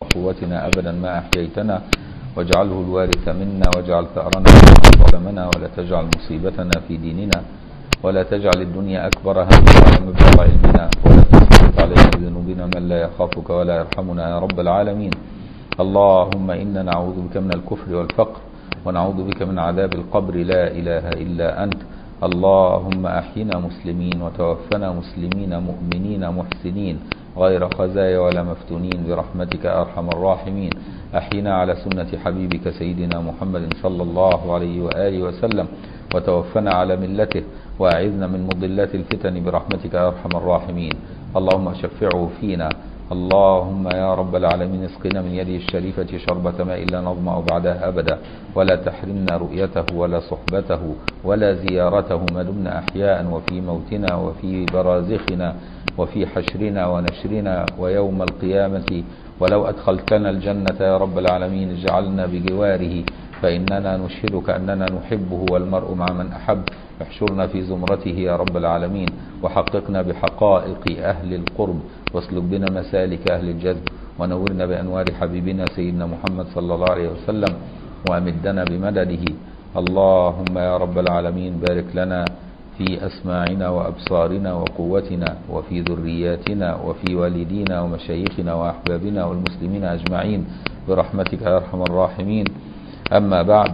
قوتنا أبدا ما أحييتنا واجعله الوارث منا واجعل ثأرنا من ظلمنا ولا تجعل مصيبتنا في ديننا ولا تجعل الدنيا أكبر همنا ولا مبلغ علمنا ولا تسلط علينا بذنوبنا من لا يخافك ولا يرحمنا يا رب العالمين اللهم إنا نعوذ بك من الكفر والفقر ونعوذ بك من عذاب القبر لا إله إلا أنت اللهم أحينا مسلمين وتوفنا مسلمين مؤمنين محسنين غير خزايا ولا مفتونين برحمتك أرحم الراحمين أحينا على سنة حبيبك سيدنا محمد صلى الله عليه وآله وسلم وتوفنا على ملته وأعذنا من مضلات الفتن برحمتك أرحم الراحمين اللهم شفعه فينا اللهم يا رب العالمين اسقنا من يده الشريفة شربة ماء لا نظمأ بعدها أبدا ولا تحرمنا رؤيته ولا صحبته ولا زيارته ما دمنا أحياء وفي موتنا وفي برازخنا وفي حشرنا ونشرنا ويوم القيامة ولو أدخلتنا الجنة يا رب العالمين اجعلنا بجواره فإننا نشهدك أننا نحبه والمرء مع من أحب احشرنا في زمرته يا رب العالمين وحققنا بحقائق أهل القرب واسلك بنا مسالك أهل الجذب ونورنا بأنوار حبيبنا سيدنا محمد صلى الله عليه وسلم وأمدنا بمدده اللهم يا رب العالمين بارك لنا في أسماعنا وأبصارنا وقوتنا وفي ذرياتنا وفي والدينا ومشايخنا وأحبابنا والمسلمين أجمعين برحمتك يا أرحم الراحمين أما بعد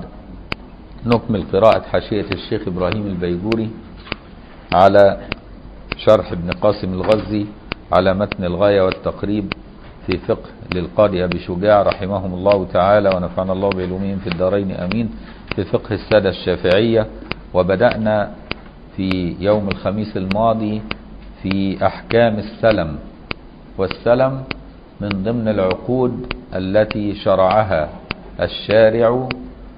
نكمل قراءة حاشية الشيخ إبراهيم البيجوري على شرح ابن قاسم الغزي على متن الغاية والتقريب في فقه للقاضي أبي شجاع رحمهم الله تعالى ونفعنا الله بعلومهم في الدارين أمين في فقه السادة الشافعية وبدأنا في يوم الخميس الماضي في أحكام السلم والسلم من ضمن العقود التي شرعها الشارع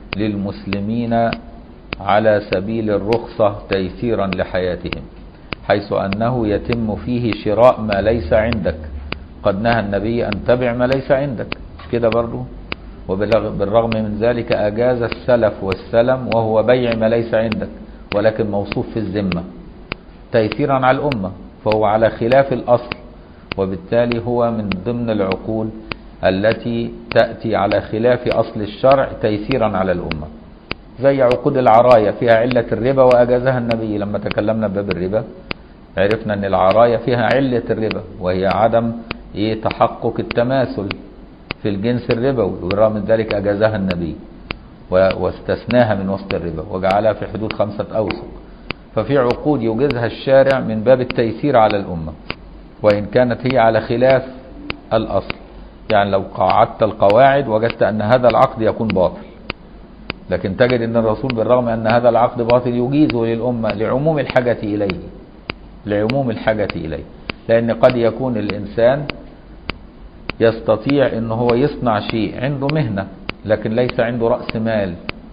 للمسلمين على سبيل الرخصة تيسيرا لحياتهم حيث أنه يتم فيه شراء ما ليس عندك قد نهى النبي أن تبع ما ليس عندك مش كده برضو وبالرغم من ذلك أجاز السلف والسلم وهو بيع ما ليس عندك ولكن موصوف في الذمة تيسيرا على الأمة فهو على خلاف الأصل وبالتالي هو من ضمن العقود التي تأتي على خلاف أصل الشرع تيسيرا على الأمة زي عقود العراية فيها علة الربا وأجازها النبي لما تكلمنا بباب الربا عرفنا أن العراية فيها علة الربا وهي عدم إيه تحقق التماثل في الجنس الربوي وبالرغم من ذلك أجازها النبي واستثناها من وسط الربا وجعلها في حدود خمسة أوسق ففي عقود يوجزها الشارع من باب التيسير على الأمة وإن كانت هي على خلاف الأصل يعني لو قعدت القواعد وجدت أن هذا العقد يكون باطل لكن تجد أن الرسول بالرغم أن هذا العقد باطل يجيزه للأمة لعموم الحاجة إليه لعموم الحاجة إليه لأن قد يكون الإنسان يستطيع أنه هو يصنع شيء عنده مهنة لكن ليس عنده رأس مال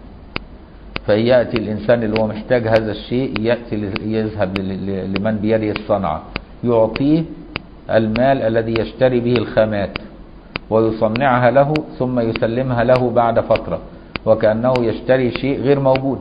فيأتي الإنسان اللي هو محتاج هذا الشيء يأتي يذهب لمن بيده الصنعة يعطيه المال الذي يشتري به الخامات ويصنعها له ثم يسلمها له بعد فترة وكأنه يشتري شيء غير موجود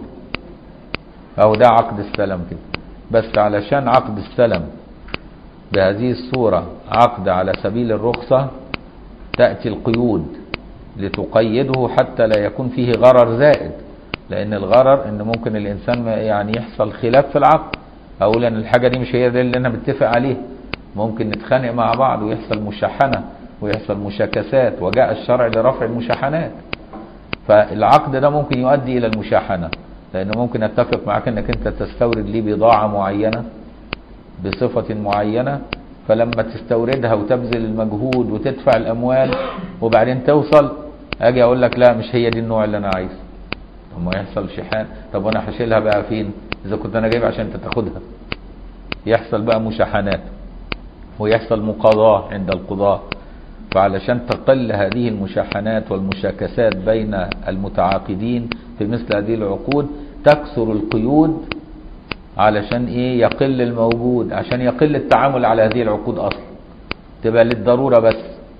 أو ده عقد السلم كده بس علشان عقد السلم بهذه الصورة عقد على سبيل الرخصة تأتي القيود لتقيده حتى لا يكون فيه غرر زائد لأن الغرر إن ممكن الإنسان يعني يحصل خلاف في العقد أقول أن الحاجة دي مش هي دي اللي أنا متفق عليه ممكن نتخانق مع بعض ويحصل مشاحنة ويحصل مشاكسات وجاء الشرع لرفع المشاحنات فالعقد ده ممكن يؤدي إلى المشاحنة لأنه ممكن أتفق معك أنك أنت تستورد لي بضاعة معينة بصفة معينة فلما تستوردها وتبذل المجهود وتدفع الأموال وبعدين توصل أجي أقول لك لا مش هي دي النوع اللي أنا عايزه طب ما يحصل شحان طب وأنا هشيلها بقى فين إذا كنت أنا جايب عشان أنت تاخدها يحصل بقى مشاحنات ويحصل مقاضاة عند القضاة فعلشان تقل هذه المشاحنات والمشاكسات بين المتعاقدين في مثل هذه العقود تكسر القيود علشان ايه يقل الموجود عشان يقل التعامل على هذه العقود اصلا تبقى للضرورة بس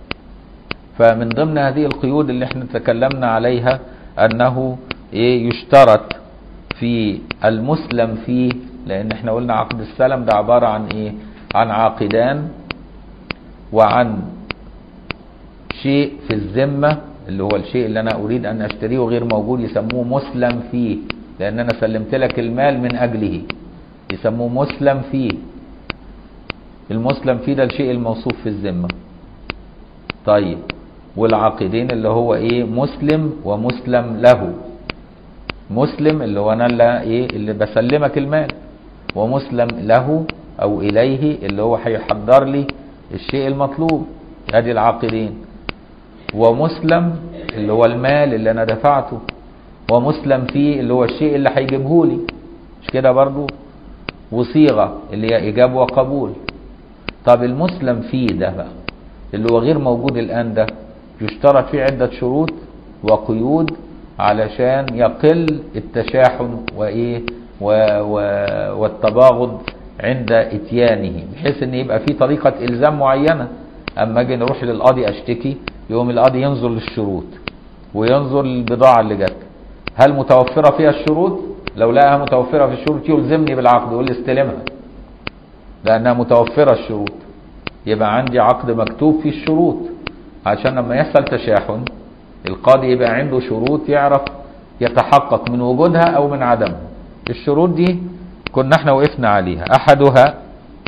فمن ضمن هذه القيود اللي احنا تكلمنا عليها انه ايه يشترط في المسلم فيه لان احنا قلنا عقد السلم ده عبارة عن ايه عن عاقدان وعن شيء في الذمة اللي هو الشيء اللي أنا أريد أن أشتريه غير موجود يسموه مسلم فيه لأن أنا سلمت لك المال من أجله يسموه مسلم فيه المسلم فيه ده الشيء الموصوف في الذمة طيب والعاقدين اللي هو ايه مسلم ومسلم له مسلم اللي هو انا اللي ايه اللي بسلمك المال ومسلم له او اليه اللي هو هيحضر لي الشيء المطلوب ادي العاقدين ومسلم اللي هو المال اللي انا دفعته ومسلم فيه اللي هو الشيء اللي هيجيبه لي مش كده برضو وصيغه اللي هي ايجاب وقبول طب المسلم فيه ده بقى اللي هو غير موجود الان ده يشترط فيه عده شروط وقيود علشان يقل التشاحن وايه و و والتباغض عند اتيانه بحيث ان يبقى في طريقه الزام معينه اما اجي نروح للقاضي اشتكي يقوم القاضي ينظر للشروط وينظر للبضاعه اللي جت هل متوفره فيها الشروط لو لقاها متوفره في الشروط يلزمني بالعقد يقول لي استلمها لانها متوفره الشروط يبقى عندي عقد مكتوب فيه الشروط عشان لما يحصل تشاحن القاضي يبقى عنده شروط يعرف يتحقق من وجودها او من عدمها الشروط دي كنا احنا وقفنا عليها احدها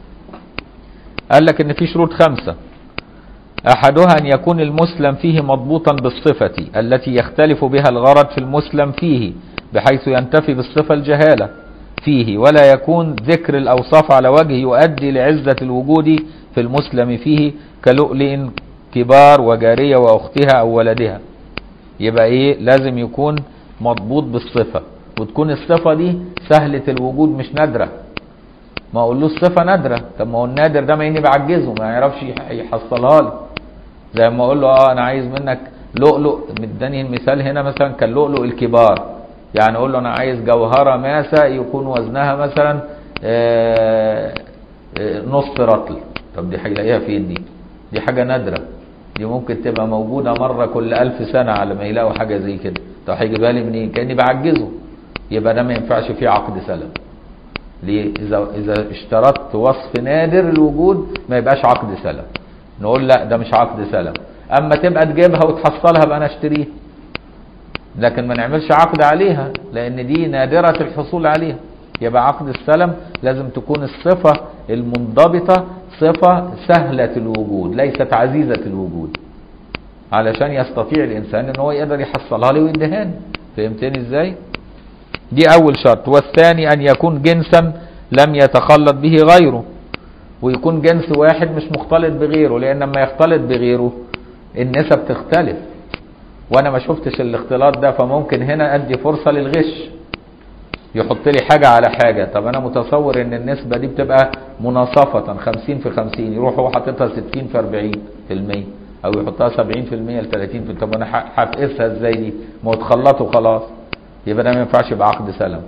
قال لك ان في شروط خمسة احدها ان يكون المسلم فيه مضبوطا بالصفة التي يختلف بها الغرض في المسلم فيه بحيث ينتفي بالصفة الجهالة فيه ولا يكون ذكر الاوصاف على وجه يؤدي لعزة الوجود في المسلم فيه كلؤلؤ كبار وجارية واختها او ولدها يبقى ايه لازم يكون مضبوط بالصفة وتكون الصفة دي سهلة الوجود مش نادرة ما اقولوش صفة نادرة طب ما هو النادر ده ما اني بعجزه ما يعرفش يحصلها لي زي ما اقول له اه انا عايز منك لؤلؤ مداني المثال هنا مثلا كاللؤلؤ الكبار يعني اقول له انا عايز جوهرة ماسة يكون وزنها مثلا آه آه نص رطل طب دي هيلاقيها فين دي دي حاجة نادرة دي ممكن تبقى موجودة مرة كل ألف سنة على ما يلاقوا حاجة زي كده طب هيجيبها لي منين كأني بعجزه يبقى ده ما ينفعش فيه عقد سلم ليه إذا, إذا اشترطت وصف نادر الوجود ما يبقاش عقد سلم نقول لا ده مش عقد سلم أما تبقى تجيبها وتحصلها بقى أنا أشتريها لكن ما نعملش عقد عليها لأن دي نادرة الحصول عليها يبقى عقد السلم لازم تكون الصفة المنضبطة صفة سهلة الوجود ليست عزيزة الوجود علشان يستطيع الإنسان ان هو يقدر يحصلها لي ويدهاني فهمتني ازاي دي أول شرط والثاني أن يكون جنسا لم يتخلط به غيره ويكون جنس واحد مش مختلط بغيره لأن لما يختلط بغيره النسب تختلف وأنا ما شفتش الاختلاط ده فممكن هنا أدي فرصة للغش يحط لي حاجة على حاجة طب أنا متصور إن النسبة دي بتبقى مناصفة 50 في 50 يروح هو حاططها 60 في 40 في المية أو يحطها 70 في المية ل 30 في طب أنا هقيسها إزاي دي؟ ما هو اتخلطوا خلاص يبقى ده ما ينفعش يبقى عقد سلم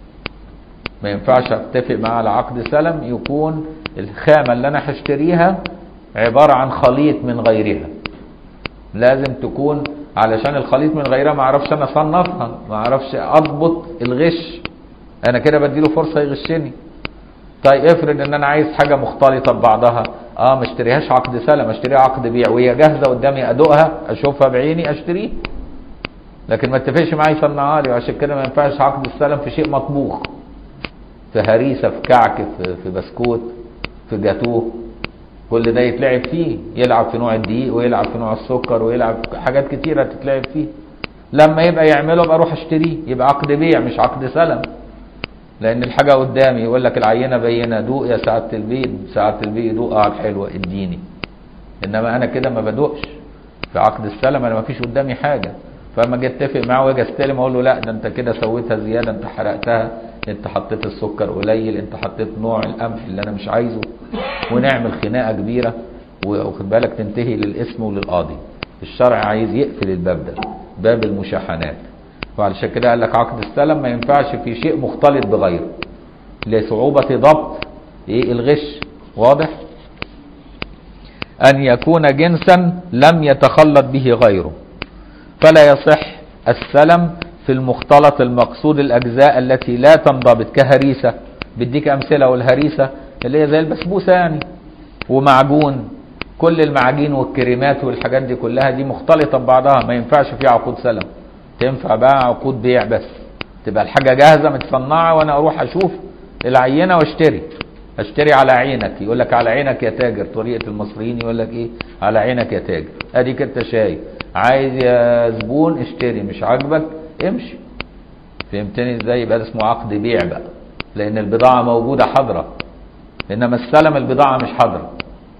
ما ينفعش اتفق معاه على عقد سلم يكون الخامة اللي أنا هشتريها عبارة عن خليط من غيرها لازم تكون علشان الخليط من غيرها ما اعرفش انا اصنفها ما اعرفش اضبط الغش انا كده بديله فرصه يغشني طيب افرض ان انا عايز حاجه مختلطه ببعضها اه ما اشتريهاش عقد سلم اشتريها عقد بيع وهي جاهزه قدامي ادوقها اشوفها بعيني اشتريها لكن ما اتفقش معايا يصنعها لي وعشان كده ما ينفعش عقد السلم في شيء مطبوخ في هريسه في كعك في, في بسكوت في جاتوه كل ده يتلعب فيه يلعب في نوع الدقيق ويلعب في نوع السكر ويلعب حاجات كتيرة تتلعب فيه لما يبقى يعمله ابقى اروح اشتريه يبقى عقد بيع مش عقد سلم لان الحاجة قدامي يقول لك العينة بينة دوق يا سعادة البيت سعادة البيت دوق اه حلوة اديني انما انا كده ما بدوقش في عقد السلم انا ما فيش قدامي حاجة فاما اجي اتفق معاه واجي استلم اقول له لا ده انت كده سويتها زيادة انت حرقتها انت حطيت السكر قليل انت حطيت نوع القمح اللي انا مش عايزه ونعمل خناقه كبيره واخد بالك تنتهي للاسم وللقاضي الشرع عايز يقفل الباب ده باب المشاحنات وعلشان كده قال لك عقد السلم ما ينفعش في شيء مختلط بغيره لصعوبة ضبط ايه الغش واضح ان يكون جنسا لم يتخلط به غيره فلا يصح السلم في المختلط المقصود الأجزاء التي لا تنضبط كهريسة بديك أمثلة والهريسة اللي هي زي البسبوسة يعني ومعجون كل المعاجين والكريمات والحاجات دي كلها دي مختلطه ببعضها ما ينفعش فيها عقود سلم تنفع بقى عقود بيع بس تبقى الحاجه جاهزه متصنعه وانا اروح اشوف العينه واشتري اشتري على عينك يقول لك على عينك يا تاجر طريقه المصريين يقول لك ايه على عينك يا تاجر اديك انت شايف عايز يا زبون اشتري مش عاجبك امشي فهمتني ازاي يبقى ده اسمه عقد بيع بقى لان البضاعه موجوده حاضره انما السلم البضاعه مش حاضره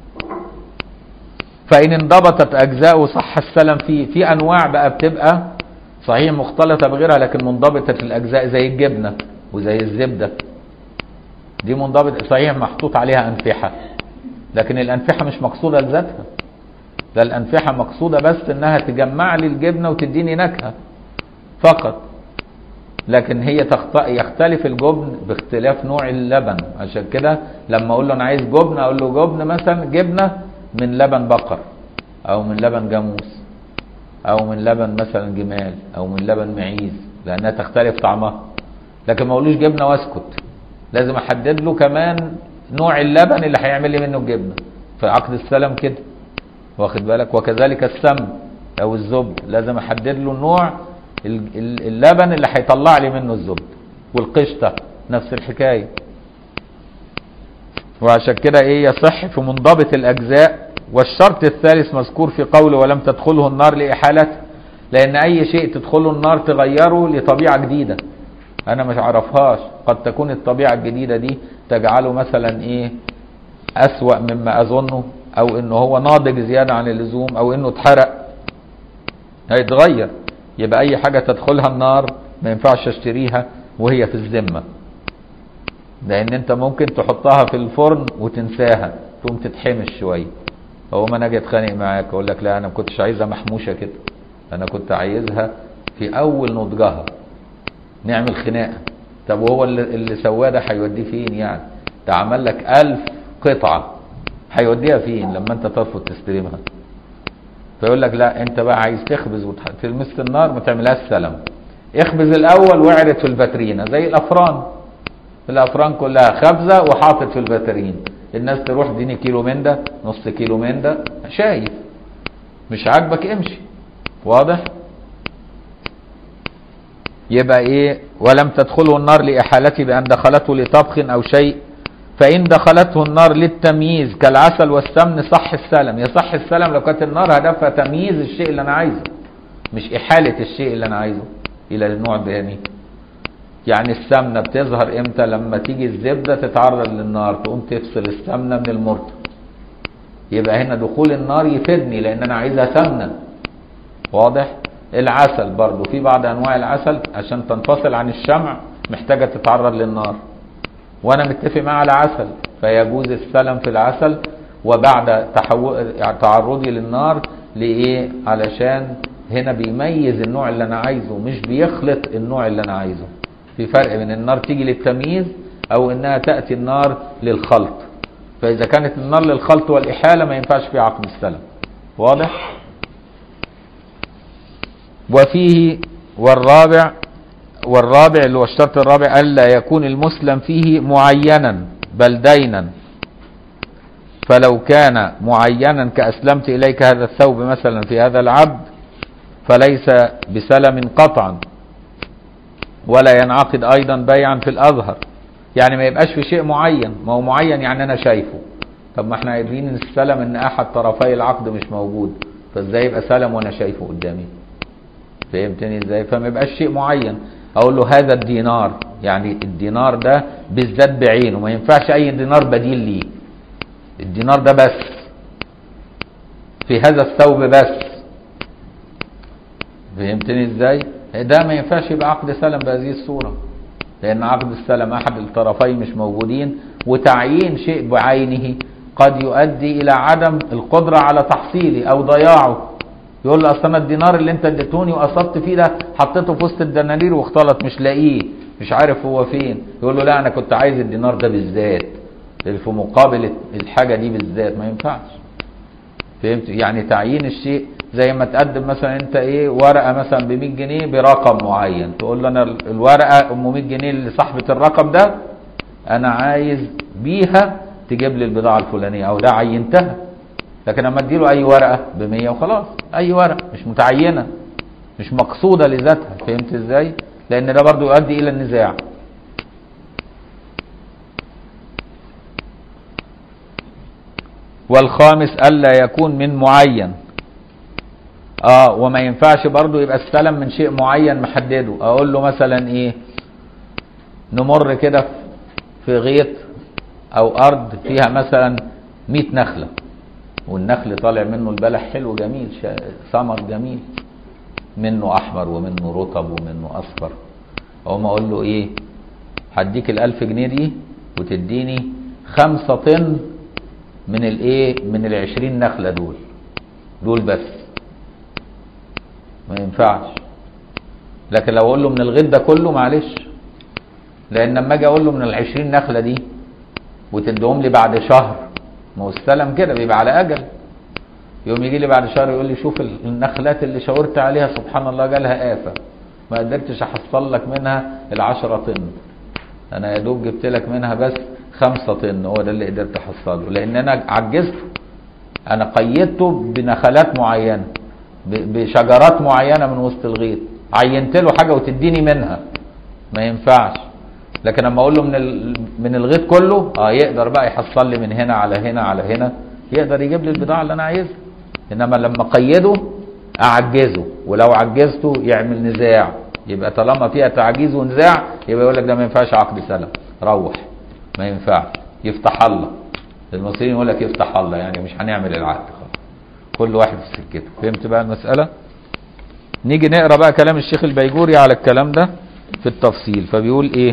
فان انضبطت اجزاء صح السلم فيه في انواع بقى بتبقى صحيح مختلطه بغيرها لكن منضبطه الاجزاء زي الجبنه وزي الزبده دي منضبط صحيح محطوط عليها انفحه لكن الانفحه مش مقصوده لذاتها ده الانفحه مقصوده بس انها تجمع لي الجبنه وتديني نكهه فقط لكن هي تخط... يختلف الجبن باختلاف نوع اللبن عشان كده لما اقول له انا عايز جبن اقول له جبن مثلا جبنه من لبن بقر او من لبن جاموس او من لبن مثلا جمال او من لبن معيز لانها تختلف طعمها لكن ما اقولوش جبنه واسكت لازم احدد له كمان نوع اللبن اللي هيعمل لي منه الجبنه في عقد السلم كده واخد بالك وكذلك السمن او الزبد لازم احدد له النوع ال- ال- اللبن اللي هيطلع لي منه الزبد والقشطه نفس الحكايه وعشان كده ايه يصح في منضبط الاجزاء والشرط الثالث مذكور في قوله ولم تدخله النار لاحالته لان اي شيء تدخله النار تغيره لطبيعه جديده انا مش عرفهاش قد تكون الطبيعه الجديده دي تجعله مثلا ايه اسوا مما اظنه او انه هو ناضج زياده عن اللزوم او انه اتحرق هيتغير يبقى اي حاجه تدخلها النار ما ينفعش اشتريها وهي في الذمه لان انت ممكن تحطها في الفرن وتنساها تقوم تتحمش شويه هو ما انا اجي اتخانق معاك اقول لك لا انا ما كنتش عايزها محموشه كده انا كنت عايزها في اول نضجها نعمل خناقه طب وهو اللي, اللي سواه ده هيوديه فين يعني ده عمل لك ألف قطعه هيوديها فين لما انت ترفض تستلمها فيقول لك لا انت بقى عايز تخبز وتلمس النار ما تعملهاش سلم اخبز الاول واعرض في الفاترينا زي الافران الافران كلها خبزه وحاطط في الفاترين الناس تروح اديني كيلو من ده نص كيلو من ده شايف مش عاجبك امشي واضح يبقى ايه ولم تدخله النار لاحالته بان دخلته لطبخ او شيء فان دخلته النار للتمييز كالعسل والسمن صح السلم يصح السلم لو كانت النار هدفها تمييز الشيء اللي انا عايزه مش احاله الشيء اللي انا عايزه الى النوع الثاني يعني السمنه بتظهر امتى لما تيجي الزبده تتعرض للنار تقوم تفصل السمنه من المرطب يبقى هنا دخول النار يفيدني لان انا عايزها سمنه واضح العسل برضو في بعض انواع العسل عشان تنفصل عن الشمع محتاجه تتعرض للنار وانا متفق معاه على عسل فيجوز السلم في العسل وبعد تحو... تعرضي للنار لايه علشان هنا بيميز النوع اللي انا عايزه مش بيخلط النوع اللي انا عايزه في فرق بين النار تيجي للتمييز او انها تاتي النار للخلط فاذا كانت النار للخلط والاحاله ما ينفعش في عقد السلم واضح وفيه والرابع والرابع اللي هو الشرط الرابع ألا يكون المسلم فيه معينا بل دينا فلو كان معينا كأسلمت إليك هذا الثوب مثلا في هذا العبد فليس بسلم قطعا ولا ينعقد أيضا بيعا في الأظهر يعني ما يبقاش في شيء معين ما هو معين يعني أنا شايفه طب ما احنا قايلين ان السلم ان احد طرفي العقد مش موجود فازاي يبقى سلم وانا شايفه قدامي فهمتني ازاي فما يبقاش شيء معين اقول له هذا الدينار يعني الدينار ده بالذات بعينه ما ينفعش اي دينار بديل ليه الدينار ده بس في هذا الثوب بس فهمتني ازاي ده ما ينفعش يبقى عقد سلم بهذه الصورة لان عقد السلم احد الطرفين مش موجودين وتعيين شيء بعينه قد يؤدي الى عدم القدرة على تحصيله او ضياعه يقول له اصل انا الدينار اللي انت اديتوني وقصدت فيه ده حطيته في وسط الدنانير واختلط مش لاقيه مش عارف هو فين يقول له لا انا كنت عايز الدينار ده بالذات اللي في مقابل الحاجه دي بالذات ما ينفعش فهمت يعني تعيين الشيء زي ما تقدم مثلا انت ايه ورقه مثلا ب 100 جنيه برقم معين تقول له انا الورقه ام 100 جنيه لصاحبه الرقم ده انا عايز بيها تجيب لي البضاعه الفلانيه او ده عينتها لكن اما اديله اي ورقه ب 100 وخلاص اي ورقه مش متعينه مش مقصوده لذاتها فهمت ازاي لان ده برضو يؤدي الى النزاع والخامس الا يكون من معين اه وما ينفعش برضو يبقى استلم من شيء معين محدده اقول له مثلا ايه نمر كده في غيط او ارض فيها مثلا 100 نخله والنخل طالع منه البلح حلو جميل شا- ثمر جميل منه احمر ومنه رطب ومنه اصفر اقوم اقول له ايه هديك الالف جنيه دي وتديني خمسة طن من الايه من العشرين نخلة دول دول بس ما ينفعش لكن لو اقول له من الغيط ده كله معلش لان لما اجي اقول له من العشرين نخلة دي وتديهم لي بعد شهر ما هو السلم كده بيبقى على اجل يوم يجي لي بعد شهر يقول لي شوف النخلات اللي شاورت عليها سبحان الله جالها آفة ما قدرتش احصل لك منها العشرة طن انا يا دوب جبت لك منها بس خمسة طن هو ده اللي قدرت احصله لان انا عجزته انا قيدته بنخلات معينة ب- بشجرات معينة من وسط الغيط عينت له حاجة وتديني منها ما ينفعش لكن اما اقول له من ال- من الغيط كله اه يقدر بقى يحصل لي من هنا على هنا على هنا يقدر يجيب لي البضاعه اللي انا عايزها انما لما اقيده اعجزه ولو عجزته يعمل نزاع يبقى طالما فيها تعجيز ونزاع يبقى يقول لك ده ما ينفعش عقد سلم روح ما ينفعش يفتح الله المصريين يقول لك يفتح الله يعني مش هنعمل العقد خلاص كل واحد في سكته فهمت بقى المساله نيجي نقرا بقى كلام الشيخ البيجوري على الكلام ده في التفصيل فبيقول ايه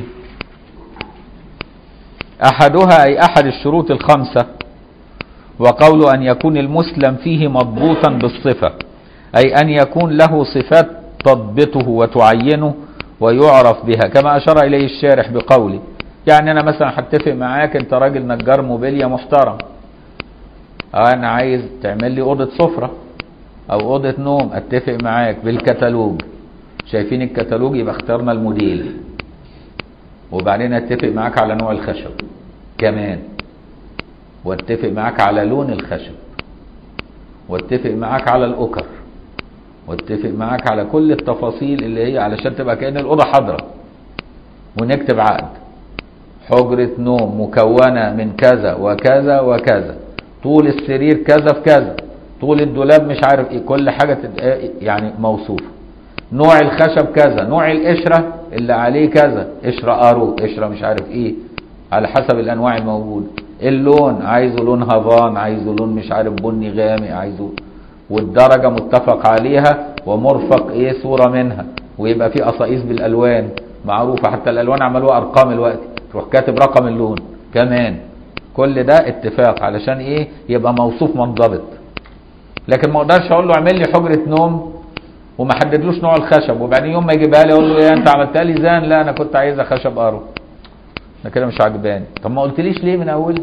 احدها اي احد الشروط الخمسه وقول ان يكون المسلم فيه مضبوطا بالصفه اي ان يكون له صفات تضبطه وتعينه ويعرف بها كما اشار اليه الشارح بقوله يعني انا مثلا هتفق معاك انت راجل نجار موبيليا محترم انا عايز تعمل لي اوضه سفره او اوضه نوم اتفق معاك بالكتالوج شايفين الكتالوج يبقى اخترنا الموديل وبعدين اتفق معاك على نوع الخشب كمان واتفق معاك على لون الخشب واتفق معاك على الاكر واتفق معاك على كل التفاصيل اللي هي علشان تبقى كأن الأوضة حاضرة ونكتب عقد حجرة نوم مكونة من كذا وكذا وكذا طول السرير كذا في كذا طول الدولاب مش عارف ايه كل حاجة تبقى يعني موصوفة نوع الخشب كذا نوع القشرة اللي عليه كذا قشرة ارو قشرة مش عارف ايه على حسب الانواع الموجودة اللون عايزه لون هافان عايزه لون مش عارف بني غامق عايزه والدرجة متفق عليها ومرفق ايه صورة منها ويبقى في قصائص بالالوان معروفة حتى الالوان عملوها ارقام الوقت تروح كاتب رقم اللون كمان كل ده اتفاق علشان ايه يبقى موصوف منضبط لكن ما اقدرش اقول له اعمل لي حجرة نوم وما حددلوش نوع الخشب وبعدين يوم ما يجيبها لي اقول له ايه انت عملتها لي زان لا انا كنت عايزها خشب ارو انا كده مش عجباني طب ما قلتليش ليه من اول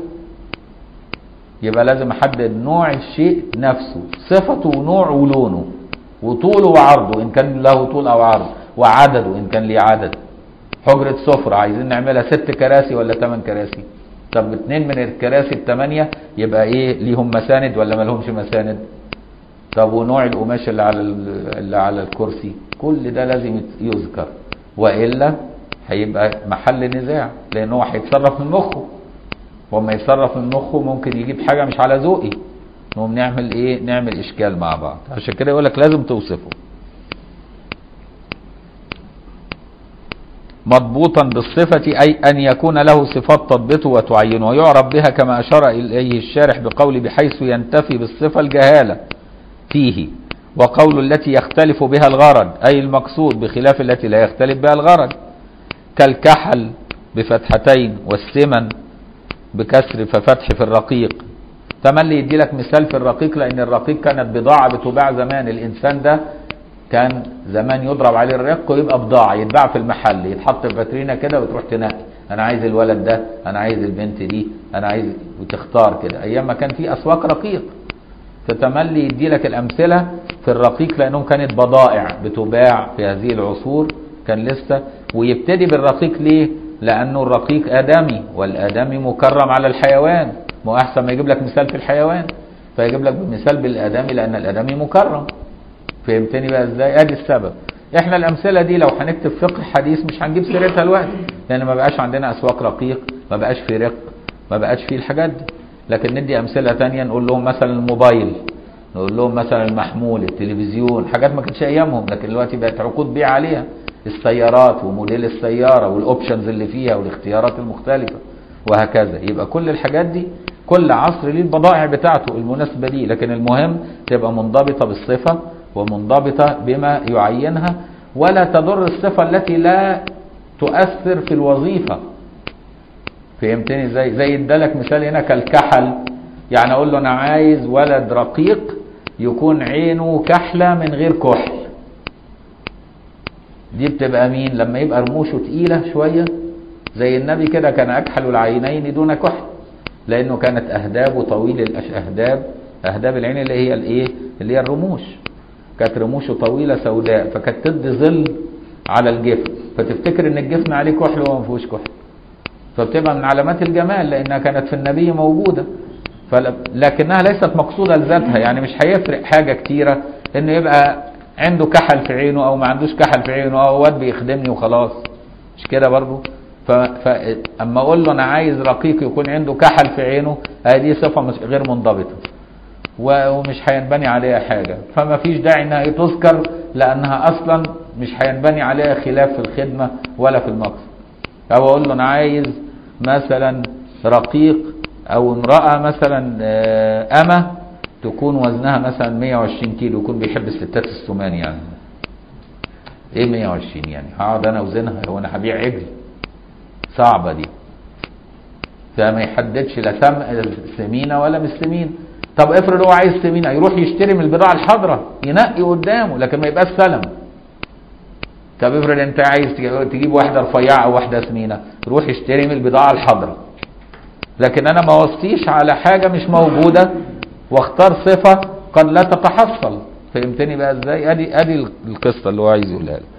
يبقى لازم احدد نوع الشيء نفسه صفته ونوعه ولونه وطوله وعرضه ان كان له طول او عرض وعدده ان كان ليه عدد حجرة سفرة عايزين نعملها ست كراسي ولا ثمان كراسي طب اتنين من الكراسي الثمانية يبقى ايه ليهم مساند ولا ما لهمش مساند طب ونوع القماش اللي على اللي على الكرسي كل ده لازم يذكر والا هيبقى محل نزاع لان هو هيتصرف من مخه وما يتصرف من مخه ممكن يجيب حاجه مش على ذوقي نقوم نعمل ايه نعمل اشكال مع بعض عشان كده يقول لك لازم توصفه مضبوطا بالصفة أي أن يكون له صفات تضبطه وتعينه ويعرف بها كما أشار إليه الشارح بقول بحيث ينتفي بالصفة الجهالة فيه وقول التي يختلف بها الغرض أي المقصود بخلاف التي لا يختلف بها الغرض كالكحل بفتحتين والسمن بكسر ففتح في الرقيق تملي يدي لك مثال في الرقيق لأن الرقيق كانت بضاعة بتباع زمان الإنسان ده كان زمان يضرب عليه الرق ويبقى بضاعة يتباع في المحل يتحط في فاترينا كده وتروح تنقي أنا عايز الولد ده أنا عايز البنت دي أنا عايز وتختار كده أيام ما كان في أسواق رقيق فتملي يدي لك الأمثلة في الرقيق لأنهم كانت بضائع بتباع في هذه العصور كان لسه ويبتدي بالرقيق ليه؟ لأنه الرقيق آدمي والآدمي مكرم على الحيوان ما أحسن ما يجيب لك مثال في الحيوان فيجيب لك بمثال بالادمي لان الادمي مكرم فهمتني بقى ازاي ادي السبب احنا الامثله دي لو هنكتب فقه حديث مش هنجيب سيرتها الوقت لان ما بقاش عندنا اسواق رقيق ما بقاش في رق ما بقاش في الحاجات دي لكن ندي امثله تانية نقول لهم مثلا الموبايل نقول لهم مثلا المحمول التلفزيون حاجات ما كانتش ايامهم لكن دلوقتي بقت عقود بيع عليها السيارات وموديل السياره والاوبشنز اللي فيها والاختيارات المختلفه وهكذا يبقى كل الحاجات دي كل عصر ليه البضائع بتاعته المناسبه ليه لكن المهم تبقى منضبطه بالصفه ومنضبطه بما يعينها ولا تضر الصفه التي لا تؤثر في الوظيفه فهمتني ازاي زي ادالك مثال هنا كالكحل يعني اقول له انا عايز ولد رقيق يكون عينه كحله من غير كحل دي بتبقى مين لما يبقى رموشه تقيله شويه زي النبي كده كان اكحل العينين دون كحل لانه كانت اهدابه طويل الاهداب اهداب العين اللي هي الايه اللي هي الرموش كانت رموشه طويله سوداء فكانت تدي ظل على الجفن فتفتكر ان الجفن عليه كحل وهو ما فيهوش كحل فبتبقى من علامات الجمال لانها كانت في النبي موجوده فل... لكنها ليست مقصوده لذاتها يعني مش هيفرق حاجه كتيره انه يبقى عنده كحل في عينه او ما عندوش كحل في عينه او واد بيخدمني وخلاص مش كده برضه ف... ف... اما اقول له انا عايز رقيق يكون عنده كحل في عينه هذه صفه مش غير منضبطه و... ومش هينبني عليها حاجه فما فيش داعي انها تذكر لانها اصلا مش هينبني عليها خلاف في الخدمه ولا في المقصد او اقول له انا عايز مثلا رقيق او امراه مثلا امه تكون وزنها مثلا 120 كيلو يكون بيحب الستات السمان يعني ايه 120 يعني هقعد انا اوزنها هو انا هبيع عجل صعبه دي فما يحددش لا سم سمينه ولا مش سمينه طب افرض هو عايز سمينه يروح يشتري من البضاعه الحضراء ينقي قدامه لكن ما يبقاش سلم طب افرض انت عايز تجيب واحده رفيعه او واحده سمينه روح اشتري من البضاعه الحضراء لكن انا ما وصيش على حاجه مش موجوده واختار صفه قد لا تتحصل فهمتني بقى ازاي ادي ادي القصه اللي هو عايز يقولها لك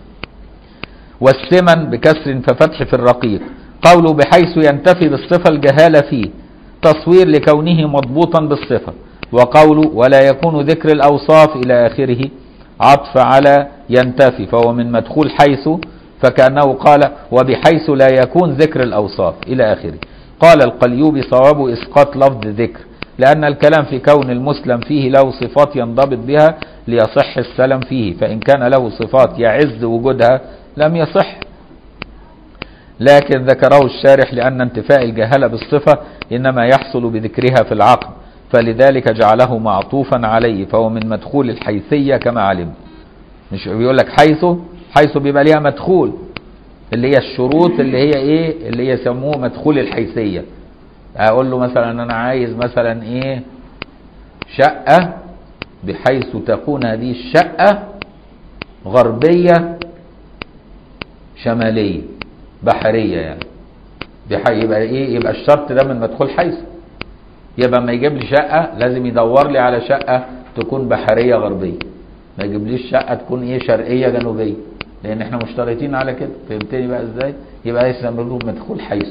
والسمن بكسر ففتح في الرقيق قوله بحيث ينتفي بالصفه الجهاله فيه تصوير لكونه مضبوطا بالصفه وقوله ولا يكون ذكر الاوصاف الى اخره عطف على ينتفي فهو من مدخول حيث فكأنه قال وبحيث لا يكون ذكر الأوصاف إلى آخره قال القليوبي صواب إسقاط لفظ ذكر لأن الكلام في كون المسلم فيه له صفات ينضبط بها ليصح السلم فيه فإن كان له صفات يعز وجودها لم يصح لكن ذكره الشارح لأن انتفاء الجهالة بالصفة إنما يحصل بذكرها في العقل فلذلك جعله معطوفا عليه فهو من مدخول الحيثية كما علم مش بيقول لك حيث حيث بيبقى ليها مدخول اللي هي الشروط اللي هي ايه اللي يسموه مدخول الحيثية اقول له مثلا انا عايز مثلا ايه شقة بحيث تكون هذه الشقة غربية شمالية بحرية يعني بحي يبقى ايه يبقى الشرط ده من مدخول حيث يبقى ما يجيب لي شقة لازم يدور لي على شقة تكون بحرية غربية ما يجيبليش شقة تكون ايه شرقية جنوبية لان احنا مشترطين على كده فهمتني بقى ازاي يبقى يسمى له مدخول حيث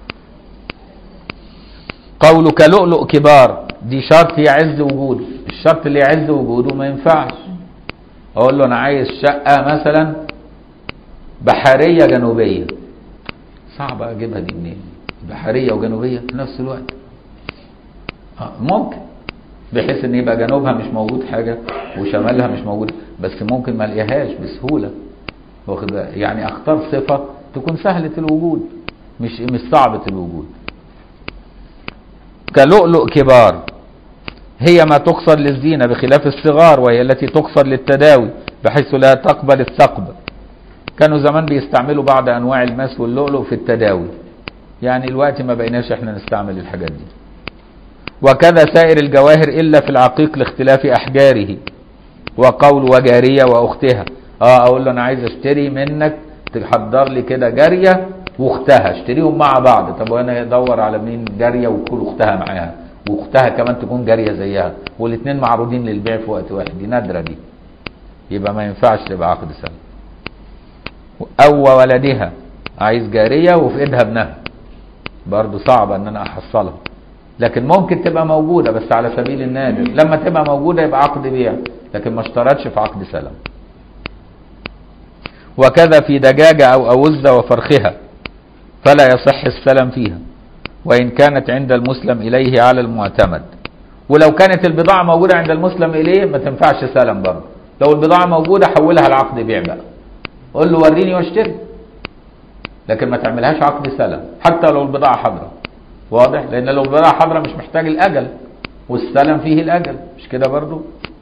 قوله كلؤلؤ كبار دي شرط يعز وجوده الشرط اللي يعز وجوده ما ينفعش اقول له انا عايز شقة مثلا بحرية جنوبية صعب اجيبها دي منين بحرية وجنوبية في نفس الوقت آه ممكن بحيث ان يبقى جنوبها مش موجود حاجه وشمالها مش موجود بس ممكن ما الاقيهاش بسهوله واخد يعني اختار صفه تكون سهله الوجود مش مش صعبه الوجود كلؤلؤ كبار هي ما تقصد للزينة بخلاف الصغار وهي التي تقصد للتداوي بحيث لا تقبل الثقب كانوا زمان بيستعملوا بعض انواع الماس واللؤلؤ في التداوي يعني الوقت ما بقيناش احنا نستعمل الحاجات دي وكذا سائر الجواهر إلا في العقيق لاختلاف أحجاره وقول وجارية وأختها اه أقول له أنا عايز أشتري منك تحضر لي كده جارية واختها اشتريهم مع بعض طب وأنا أدور على مين جارية وتكون أختها معاها واختها كمان تكون جارية زيها والاثنين معروضين للبيع في وقت واحد دي نادرة دي يبقى ما ينفعش تبقى عقد سنة أو ولدها عايز جارية وفي إيدها ابنها برضه صعبة إن أنا أحصلها لكن ممكن تبقى موجودة بس على سبيل النادر لما تبقى موجودة يبقى عقد بيع لكن ما اشترطش في عقد سلم وكذا في دجاجة أو أوزة وفرخها فلا يصح السلم فيها وإن كانت عند المسلم إليه على المعتمد ولو كانت البضاعة موجودة عند المسلم إليه ما تنفعش سلم برضه لو البضاعة موجودة حولها لعقد بيع بقى قول له وريني واشتري لكن ما تعملهاش عقد سلم حتى لو البضاعة حاضرة واضح لأن لو البضاعة حاضرة مش محتاج الأجل والسلم فيه الأجل مش كده برضه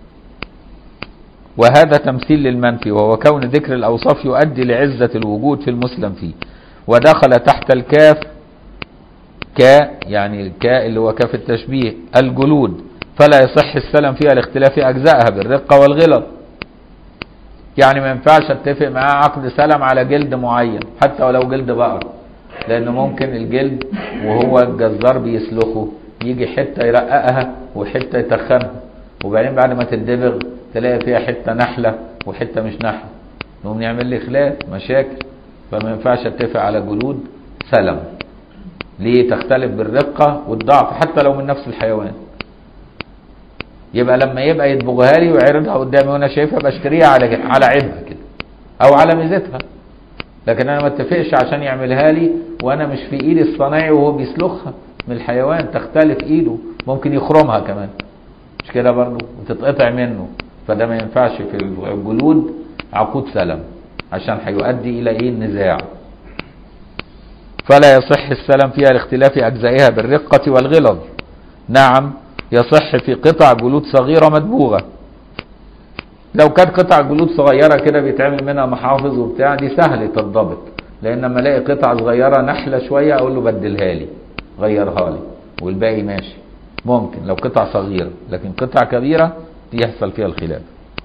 وهذا تمثيل للمنفي وهو كون ذكر الأوصاف يؤدي لعزة الوجود في المسلم فيه ودخل تحت الكاف كا يعني الكاء اللي هو كاف التشبيه الجلود فلا يصح السلم فيها لاختلاف أجزائها بالرقة والغلظ يعني ما ينفعش اتفق معاه عقد سلم على جلد معين حتى ولو جلد بقر لأنه ممكن الجلد وهو الجزار بيسلخه يجي حتة يرققها وحتة يتخنها وبعدين بعد ما تندبغ تلاقي فيها حتة نحلة وحتة مش نحلة نقوم يعمل لي خلاف مشاكل فما ينفعش اتفق على جلود سلم ليه تختلف بالرقة والضعف حتى لو من نفس الحيوان يبقى لما يبقى يدبغها لي ويعرضها قدامي وانا شايفها بشتريها على على عيبها كده او على ميزتها لكن انا ما اتفقش عشان يعملها لي وانا مش في ايدي الصنايعي وهو بيسلخها من الحيوان تختلف ايده ممكن يخرمها كمان مش كده برضه وتتقطع منه فده ما ينفعش في الجلود عقود سلم عشان هيؤدي الى ايه النزاع فلا يصح السلم فيها لاختلاف اجزائها بالرقه والغلظ نعم يصح في قطع جلود صغيره مدبوغه لو كانت قطع جلود صغيره كده بيتعمل منها محافظ وبتاع دي سهل تتضبط لان لما الاقي قطعه صغيره نحله شويه اقول له بدلها لي غيرها لي والباقي ماشي ممكن لو قطع صغيره لكن قطع كبيره دي يحصل فيها الخلاف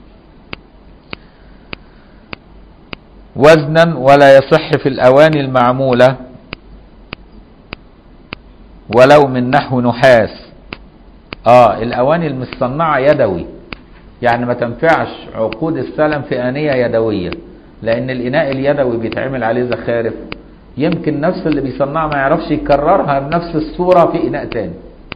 وزنا ولا يصح في الاواني المعموله ولو من نحو نحاس اه الاواني المصنعه يدوي يعني ما تنفعش عقود السلم في انيه يدويه لان الاناء اليدوي بيتعمل عليه زخارف يمكن نفس اللي بيصنعها ما يعرفش يكررها بنفس الصوره في اناء تاني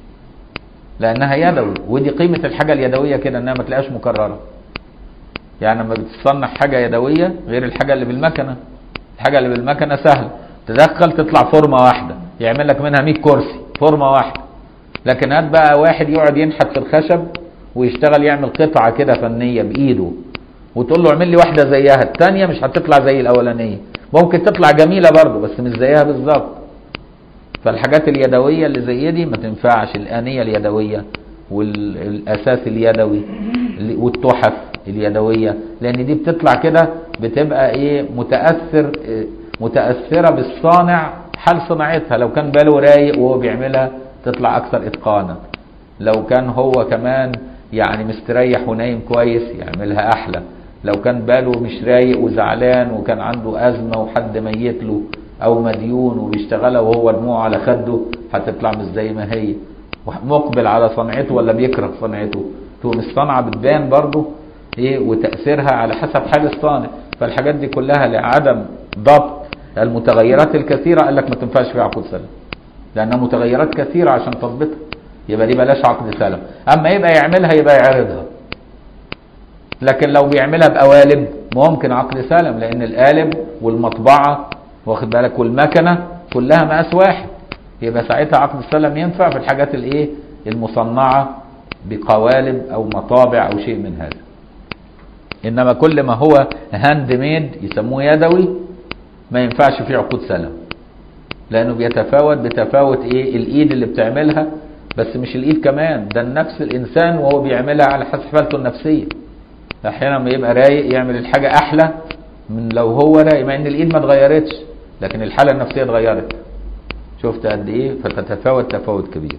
لانها يدوي ودي قيمه الحاجه اليدويه كده انها ما تلاقيهاش مكرره يعني لما بتصنع حاجه يدويه غير الحاجه اللي بالمكنه الحاجه اللي بالمكنه سهل تدخل تطلع فورمه واحده يعمل لك منها 100 كرسي فورمه واحده لكن هات بقى واحد يقعد ينحت في الخشب ويشتغل يعمل قطعه كده فنيه بايده وتقول له اعمل لي واحده زيها الثانيه مش هتطلع زي الاولانيه ممكن تطلع جميله برضه بس مش زيها بالظبط فالحاجات اليدويه اللي زي دي ما تنفعش الانيه اليدويه والاساس اليدوي والتحف اليدويه لان دي بتطلع كده بتبقى ايه متاثر متاثره بالصانع حال صناعتها لو كان باله رايق وهو بيعملها تطلع اكثر اتقانا لو كان هو كمان يعني مستريح ونايم كويس يعملها احلى لو كان باله مش رايق وزعلان وكان عنده ازمه وحد ميت له او مديون وبيشتغلها وهو دموعه على خده هتطلع مش زي ما هي مقبل على صنعته ولا بيكره صنعته تقوم الصنعه بتبان برضه ايه وتاثيرها على حسب حال الصانع فالحاجات دي كلها لعدم ضبط المتغيرات الكثيره قال لك ما تنفعش فيها عقود سلم لانها متغيرات كثيره عشان تضبطها يبقى دي بلاش عقد سلم اما يبقى يعملها يبقى يعرضها لكن لو بيعملها بقوالب ممكن عقد سلم لان القالب والمطبعه واخد بالك والمكنه كلها مقاس واحد يبقى ساعتها عقد السلم ينفع في الحاجات الايه المصنعه بقوالب او مطابع او شيء من هذا انما كل ما هو هاند ميد يسموه يدوي ما ينفعش فيه عقود سلم لانه بيتفاوت بتفاوت ايه الايد اللي بتعملها بس مش الايد كمان ده نفس الانسان وهو بيعملها على حسب حالته النفسيه احيانا ما يبقى رايق يعمل الحاجه احلى من لو هو رايق مع ان الايد ما اتغيرتش لكن الحاله النفسيه اتغيرت شفت قد ايه فتتفاوت تفاوت كبير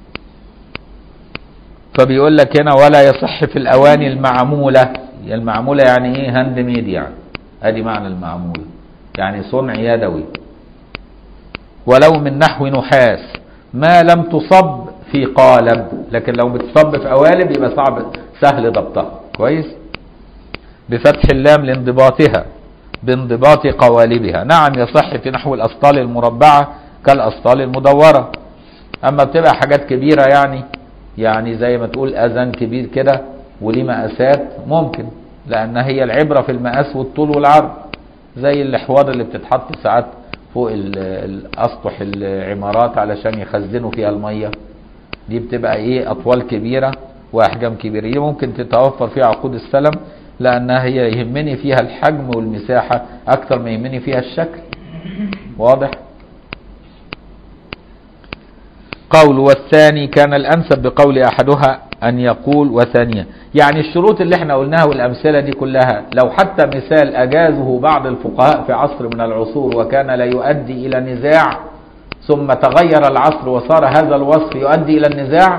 فبيقول لك هنا ولا يصح في الاواني المعموله المعموله يعني ايه هاند ميد يعني ادي معنى المعموله يعني صنع يدوي ولو من نحو نحاس ما لم تصب في قالب لكن لو بتصب في قوالب يبقى صعب سهل ضبطها كويس بفتح اللام لانضباطها بانضباط قوالبها نعم يصح في نحو الأسطال المربعة كالأسطال المدورة اما بتبقى حاجات كبيره يعني يعني زي ما تقول اذان كبير كده وليه مقاسات ممكن لان هي العبره في المقاس والطول والعرض زي الاحواض اللي بتتحط ساعات فوق ال- الاسطح العمارات علشان يخزنوا فيها الميه دي بتبقى ايه اطوال كبيره واحجام كبيره دي ممكن تتوفر فيها عقود السلم لانها هي يهمني فيها الحجم والمساحه اكتر ما يهمني فيها الشكل واضح قول والثاني كان الانسب بقول احدها ان يقول وثانيا يعني الشروط اللي احنا قلناها والامثله دي كلها لو حتى مثال اجازه بعض الفقهاء في عصر من العصور وكان لا يؤدي الى نزاع ثم تغير العصر وصار هذا الوصف يؤدي الى النزاع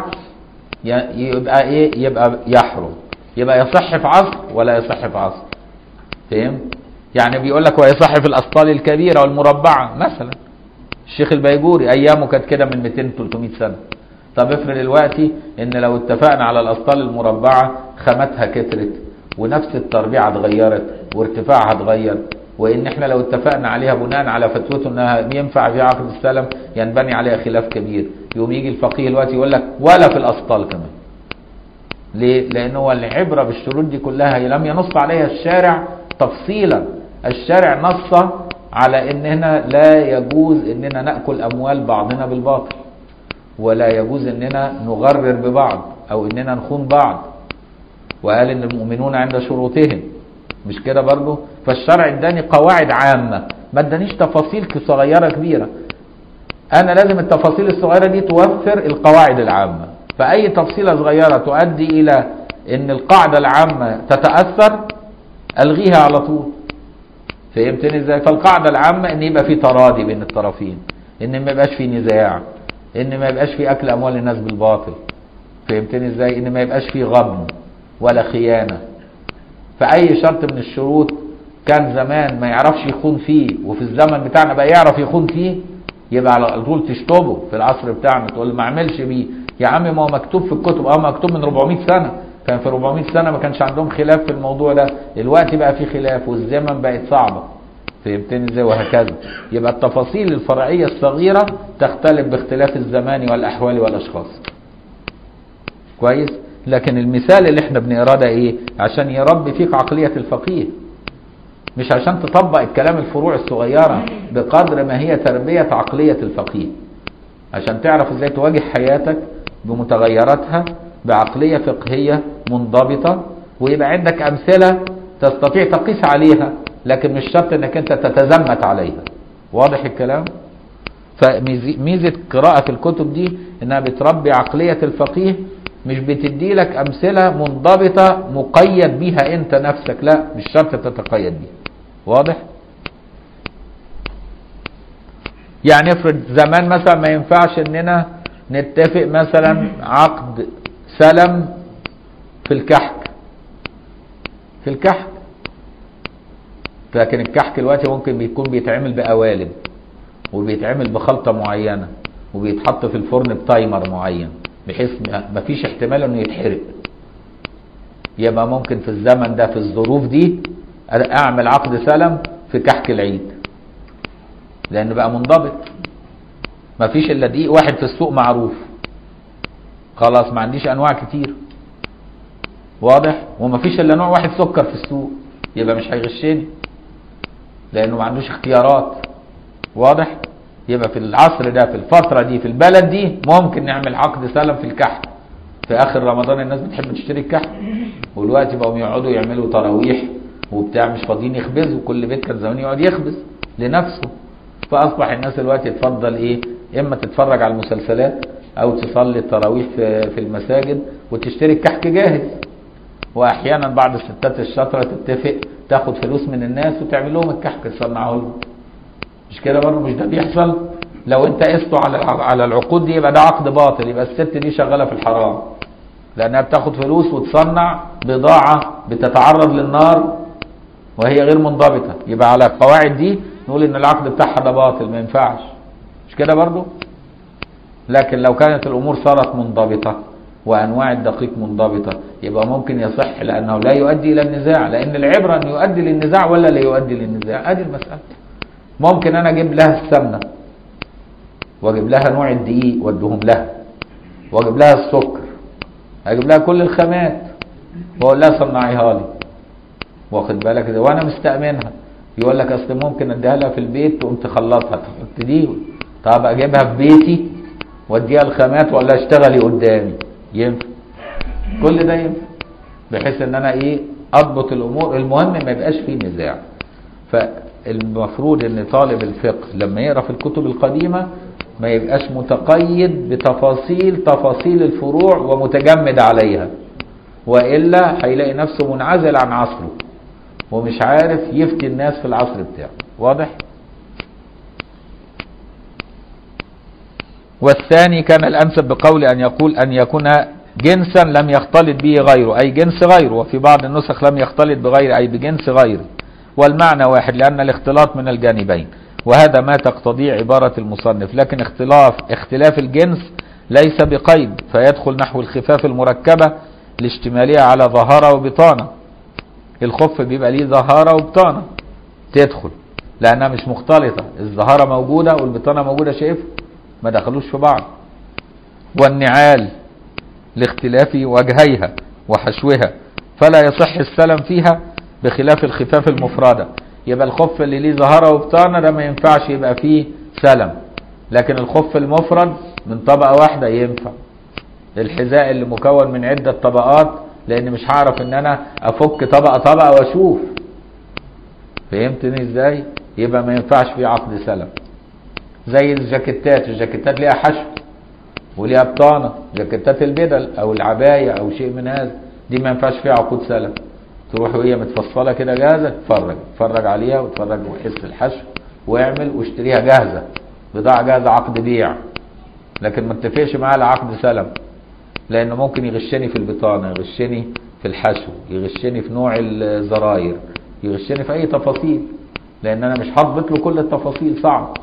ي- يبقى ايه يبقى يحرم يبقى يصح في عصر ولا يصح في عصر فهمت يعني بيقول لك ويصح في الاسطال الكبيره والمربعه مثلا الشيخ البيجوري ايامه كانت كده من 200 300 سنه طب افرض دلوقتي ان لو اتفقنا على الاسطال المربعه خاماتها كترت ونفس التربيعه اتغيرت وارتفاعها اتغير وان احنا لو اتفقنا عليها بناء على فتوته انها ينفع في عقد السلم ينبني عليها خلاف كبير يقوم يجي الفقيه دلوقتي يقول لك ولا في الاسطال كمان ليه؟ لأن هو العبرة بالشروط دي كلها هي لم ينص عليها الشارع تفصيلا الشارع نص على ان هنا لا يجوز اننا ناكل اموال بعضنا بالباطل ولا يجوز اننا نغرر ببعض او اننا نخون بعض وقال ان المؤمنون عند شروطهم مش كده برضه فالشرع اداني قواعد عامه ما ادانيش تفاصيل صغيره كبيره انا لازم التفاصيل الصغيره دي توفر القواعد العامه فاي تفصيله صغيره تؤدي الى ان القاعده العامه تتاثر الغيها على طول فهمتني ازاي فالقاعده العامه ان يبقى في تراضي بين الطرفين ان ما يبقاش في نزاع ان ما يبقاش في اكل اموال الناس بالباطل فهمتني ازاي ان ما يبقاش في غبن ولا خيانه فاي شرط من الشروط كان زمان ما يعرفش يخون فيه وفي الزمن بتاعنا بقى يعرف يخون فيه يبقى على طول تشطبه في العصر بتاعنا تقول ما اعملش بيه يا عم ما هو مكتوب في الكتب اه مكتوب من 400 سنه كان في 400 سنه ما كانش عندهم خلاف في الموضوع ده دلوقتي بقى في خلاف والزمن بقت صعبه فهمتني ازاي وهكذا يبقى التفاصيل الفرعيه الصغيره تختلف باختلاف الزمان والاحوال والاشخاص كويس لكن المثال اللي احنا بنقراه ده ايه عشان يربي فيك عقليه الفقيه مش عشان تطبق الكلام الفروع الصغيره بقدر ما هي تربيه عقليه الفقيه عشان تعرف ازاي تواجه حياتك بمتغيراتها بعقليه فقهيه منضبطه ويبقى عندك امثله تستطيع تقيس عليها لكن مش شرط انك انت تتزمت عليها واضح الكلام فميزه قراءه الكتب دي انها بتربي عقليه الفقيه مش بتدي لك امثله منضبطه مقيد بيها انت نفسك لا مش شرط تتقيد بيها واضح يعني افرض زمان مثلا ما ينفعش اننا نتفق مثلا عقد سلم في الكحك في الكحك لكن الكحك دلوقتي ممكن بيكون بيتعمل بقوالب وبيتعمل بخلطه معينه وبيتحط في الفرن بتايمر معين بحيث ما فيش احتمال انه يتحرق يبقى ممكن في الزمن ده في الظروف دي اعمل عقد سلم في كحك العيد لان بقى منضبط ما فيش الا دقيق واحد في السوق معروف خلاص ما عنديش انواع كتير واضح وما فيش الا نوع واحد سكر في السوق يبقى مش هيغشني لانه ما عندوش اختيارات واضح يبقى في العصر ده في الفتره دي في البلد دي ممكن نعمل عقد سلم في الكحك في اخر رمضان الناس بتحب تشتري الكحك والوقت بقوا يقعدوا يعملوا تراويح وبتاع مش فاضيين يخبزوا كل بيت كان زمان يقعد يخبز لنفسه فاصبح الناس دلوقتي تفضل ايه اما تتفرج على المسلسلات او تصلي التراويح في في المساجد وتشتري الكحك جاهز واحيانا بعض الستات الشاطره تتفق تاخد فلوس من الناس وتعمل لهم الكحك تصنعه لهم مش كده برضه مش ده بيحصل لو انت قسته على على العقود دي يبقى ده عقد باطل يبقى الست دي شغاله في الحرام لانها بتاخد فلوس وتصنع بضاعه بتتعرض للنار وهي غير منضبطه يبقى على القواعد دي نقول ان العقد بتاعها ده باطل ما ينفعش مش كده برضه لكن لو كانت الامور صارت منضبطه وانواع الدقيق منضبطه يبقى ممكن يصح لانه لا يؤدي الى النزاع لان العبره ان يؤدي للنزاع ولا لا يؤدي للنزاع ادي المساله ممكن انا اجيب لها السمنه واجيب لها نوع الدقيق واديهم لها واجيب لها السكر اجيب لها كل الخامات واقول لها صنعيها لي واخد بالك ده وانا مستأمنها يقول لك اصل ممكن اديها لها في البيت تقوم تخلصها تحط دي طب اجيبها في بيتي واديها الخامات ولا اشتغلي قدامي ينفع كل ده ينفع بحيث ان انا ايه اضبط الامور المهم ما يبقاش فيه نزاع فالمفروض ان طالب الفقه لما يقرا في الكتب القديمه ما يبقاش متقيد بتفاصيل تفاصيل الفروع ومتجمد عليها والا هيلاقي نفسه منعزل عن عصره ومش عارف يفتي الناس في العصر بتاعه واضح والثاني كان الأنسب بقول أن يقول أن يكون جنسا لم يختلط به غيره أي جنس غيره وفي بعض النسخ لم يختلط بغيره أي بجنس غيره والمعنى واحد لأن الاختلاط من الجانبين وهذا ما تقتضيه عبارة المصنف لكن اختلاف اختلاف الجنس ليس بقيد فيدخل نحو الخفاف المركبة لاشتمالها على ظهارة وبطانة الخف بيبقى ليه ظهارة وبطانة تدخل لأنها مش مختلطة الظهارة موجودة والبطانة موجودة شايف ما دخلوش في بعض والنعال لاختلاف وجهيها وحشوها فلا يصح السلم فيها بخلاف الخفاف المفردة يبقى الخف اللي ليه ظهارة وبطانة ده ما ينفعش يبقى فيه سلم لكن الخف المفرد من طبقة واحدة ينفع الحذاء اللي مكون من عدة طبقات لان مش هعرف ان انا افك طبقة طبقة واشوف فهمتني ازاي يبقى ما ينفعش فيه عقد سلم زي الجاكيتات الجاكيتات ليها حشو وليها بطانة جاكيتات البدل او العباية او شيء من هذا دي ما ينفعش فيها عقود سلم تروح وهي متفصلة كده جاهزة تتفرج تتفرج عليها وتتفرج وحس الحشو واعمل واشتريها جاهزة بضاعة جاهزة عقد بيع لكن ما اتفقش معاه على عقد سلم لانه ممكن يغشني في البطانة يغشني في الحشو يغشني في نوع الزراير يغشني في اي تفاصيل لان انا مش هضبط له كل التفاصيل صعب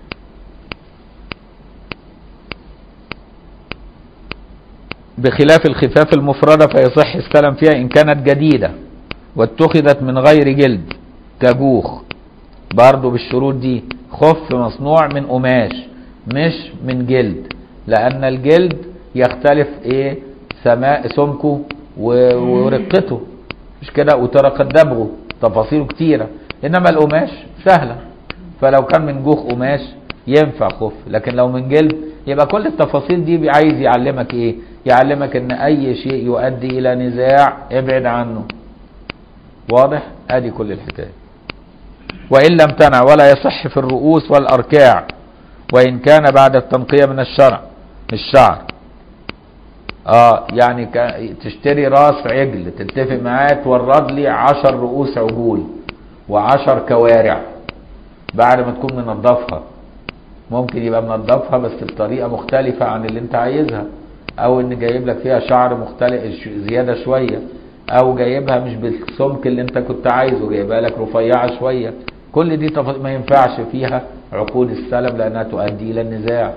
بخلاف الخفاف المفردة فيصح السلم فيها إن كانت جديدة واتخذت من غير جلد كجوخ برضو بالشروط دي خف مصنوع من قماش مش من جلد لأن الجلد يختلف إيه سماء سمكه ورقته مش كده وترقة دبغه تفاصيله كتيرة إنما القماش سهلة فلو كان من جوخ قماش ينفع خف لكن لو من جلد يبقى كل التفاصيل دي عايز يعلمك ايه يعلمك ان اي شيء يؤدي الى نزاع ابعد عنه واضح ادي كل الحكايه وان لم تنع ولا يصح في الرؤوس والاركاع وان كان بعد التنقيه من الشرع الشعر اه يعني تشتري راس عجل تتفق معاه تورد لي عشر رؤوس عجول وعشر كوارع بعد ما تكون منظفها ممكن يبقى منظفها بس بطريقه مختلفه عن اللي انت عايزها او ان جايب لك فيها شعر مختلف زياده شويه او جايبها مش بالسمك اللي انت كنت عايزه جايبها لك رفيعه شويه كل دي تف... ما ينفعش فيها عقود السلم لانها تؤدي الى النزاع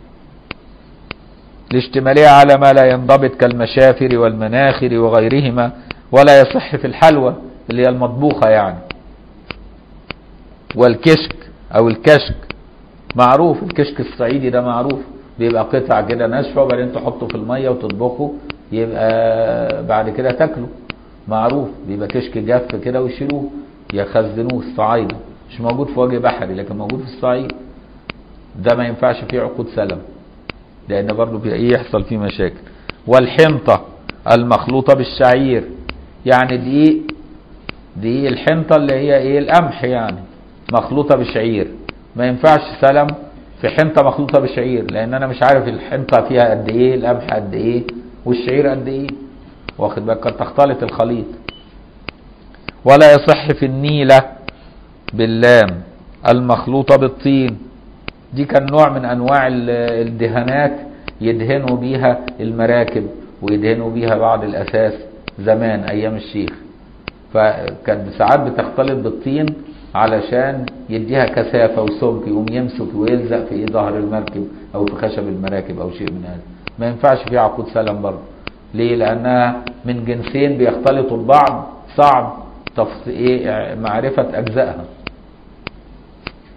لاشتمالها على ما لا ينضبط كالمشافر والمناخر وغيرهما ولا يصح في الحلوى اللي هي المطبوخه يعني والكشك او الكشك معروف الكشك الصعيدي ده معروف بيبقى قطع كده ناشفه وبعدين تحطه في الميه وتطبخه يبقى بعد كده تاكله معروف بيبقى كشك جاف كده ويشيلوه يخزنوه الصعايده مش موجود في وجه بحري لكن موجود في الصعيد ده ما ينفعش فيه عقود سلم لان برضه يحصل فيه مشاكل والحنطه المخلوطه بالشعير يعني دقيق دقيق الحنطه اللي هي ايه القمح يعني مخلوطه بشعير ما ينفعش سلم في حنطه مخلوطه بشعير لان انا مش عارف الحنطه فيها قد ايه القمح قد ايه والشعير قد ايه واخد بالك قد تختلط الخليط ولا يصح في النيله باللام المخلوطه بالطين دي كان نوع من انواع الدهانات يدهنوا بيها المراكب ويدهنوا بيها بعض الاساس زمان ايام الشيخ فكانت ساعات بتختلط بالطين علشان يديها كثافة وسمك يقوم يمسك ويلزق في ظهر المركب أو في خشب المراكب أو شيء من هذا ما ينفعش فيها عقود سلم برضه ليه؟ لأنها من جنسين بيختلطوا ببعض صعب تفص... إيه معرفة أجزائها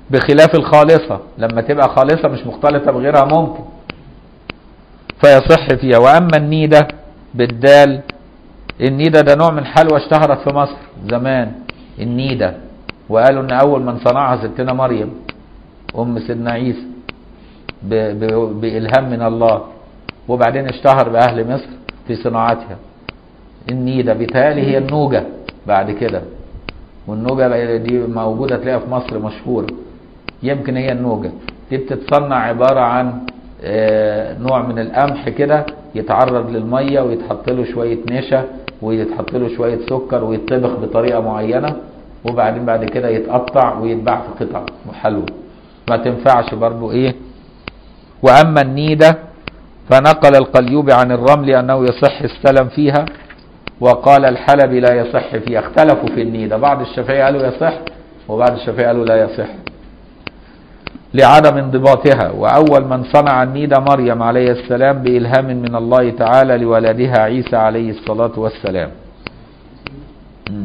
بخلاف الخالصة لما تبقى خالصة مش مختلطة بغيرها ممكن فيصح فيها وأما النيدة بالدال النيدة ده نوع من حلوى اشتهرت في مصر زمان النيدة وقالوا ان اول من صنعها ستنا مريم ام سيدنا عيسى ب- ب- بإلهام من الله وبعدين اشتهر بأهل مصر في صناعتها النيدة بيتهيألي هي النوجة بعد كده والنوجة بقى دي موجودة تلاقيها في مصر مشهورة يمكن هي النوجة دي بتتصنع عبارة عن آه، نوع من القمح كده يتعرض للمية ويتحط له شوية نشا ويتحط له شوية سكر ويتطبخ بطريقة معينة وبعدين بعد كده يتقطع ويتباع في قطع حلوة ما تنفعش برضو ايه واما النيدة فنقل القليوبي عن الرمل انه يصح السلم فيها وقال الحلبي لا يصح فيها اختلفوا في النيدة بعض الشافعية قالوا يصح وبعض الشافعية قالوا لا يصح لعدم انضباطها وأول من صنع النيدة مريم عليه السلام بإلهام من الله تعالى لولدها عيسى عليه الصلاة والسلام مم.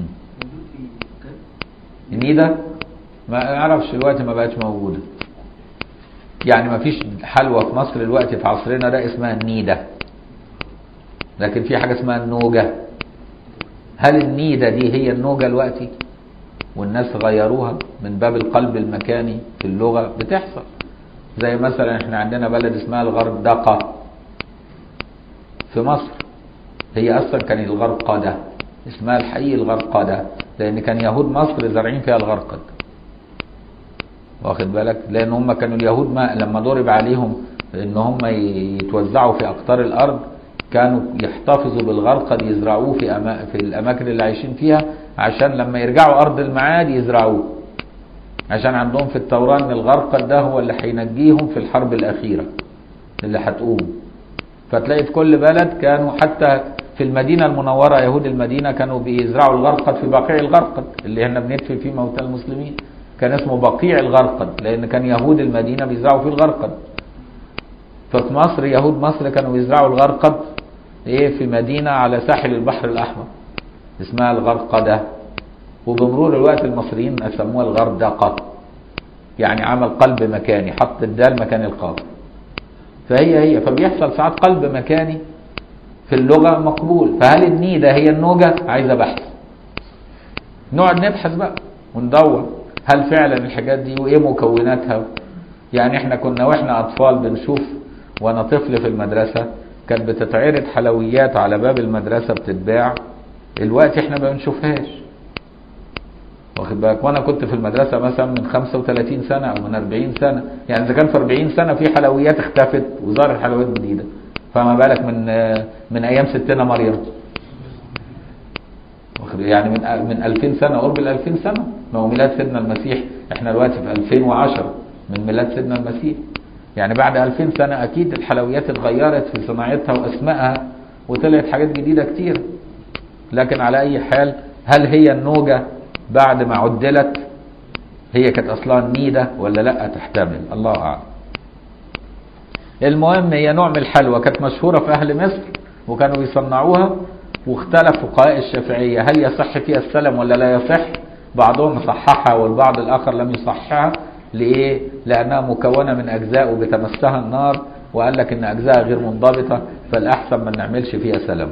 النيدة ما اعرفش دلوقتي ما بقتش موجودة يعني ما فيش حلوى في مصر دلوقتي في عصرنا ده اسمها النيدة لكن في حاجة اسمها النوجة هل النيدة دي هي النوجة دلوقتي والناس غيروها من باب القلب المكاني في اللغة بتحصل زي مثلا احنا عندنا بلد اسمها الغردقة في مصر هي اصلا كانت الغرقدة اسمها الحقيقي الغرقدة لان كان يهود مصر زارعين فيها الغرقد واخد بالك لان هم كانوا اليهود ما لما ضرب عليهم ان هم يتوزعوا في اقطار الارض كانوا يحتفظوا بالغرقد يزرعوه في أما في الاماكن اللي عايشين فيها عشان لما يرجعوا ارض المعاد يزرعوه عشان عندهم في التوراة ان الغرقد ده هو اللي هينجيهم في الحرب الاخيرة اللي هتقوم فتلاقي في كل بلد كانوا حتى في المدينة المنورة يهود المدينة كانوا بيزرعوا الغرقد في بقيع الغرقد اللي احنا بندفن فيه موتى المسلمين كان اسمه بقيع الغرقد لان كان يهود المدينة بيزرعوا فيه الغرقد ففي مصر يهود مصر كانوا بيزرعوا الغرقد ايه في مدينة على ساحل البحر الاحمر اسمها الغرقدة وبمرور الوقت المصريين سموها الغردقة يعني عمل قلب مكاني حط الدال مكان القاف فهي هي فبيحصل ساعات قلب مكاني في اللغة مقبول فهل النيدة هي النوجة عايزة بحث نقعد نبحث بقى وندور هل فعلا الحاجات دي وايه مكوناتها يعني احنا كنا واحنا اطفال بنشوف وانا طفل في المدرسة كانت بتتعرض حلويات على باب المدرسة بتتباع الوقت احنا ما بنشوفهاش واخد بالك وانا كنت في المدرسة مثلا من 35 سنة او من 40 سنة يعني اذا كان في 40 سنة في حلويات اختفت وظهرت حلويات جديدة فما بالك من من ايام ستنا مريم واخد- يعني من من 2000 سنة قرب ال 2000 سنة ما هو ميلاد سيدنا المسيح احنا دلوقتي في 2010 من ميلاد سيدنا المسيح يعني بعد 2000 سنة اكيد الحلويات اتغيرت في صناعتها واسمائها وطلعت حاجات جديدة كتير لكن على اي حال هل هي النوجة بعد ما عدلت هي كانت اصلها النيدة ولا لا تحتمل الله اعلم المهم هي نوع من الحلوى كانت مشهورة في اهل مصر وكانوا بيصنعوها واختلف فقهاء الشافعية هل يصح فيها السلم ولا لا يصح بعضهم صححها والبعض الاخر لم يصححها ليه لانها مكونة من اجزاء وبتمسها النار وقال لك ان اجزاء غير منضبطة فالاحسن ما نعملش فيها سلم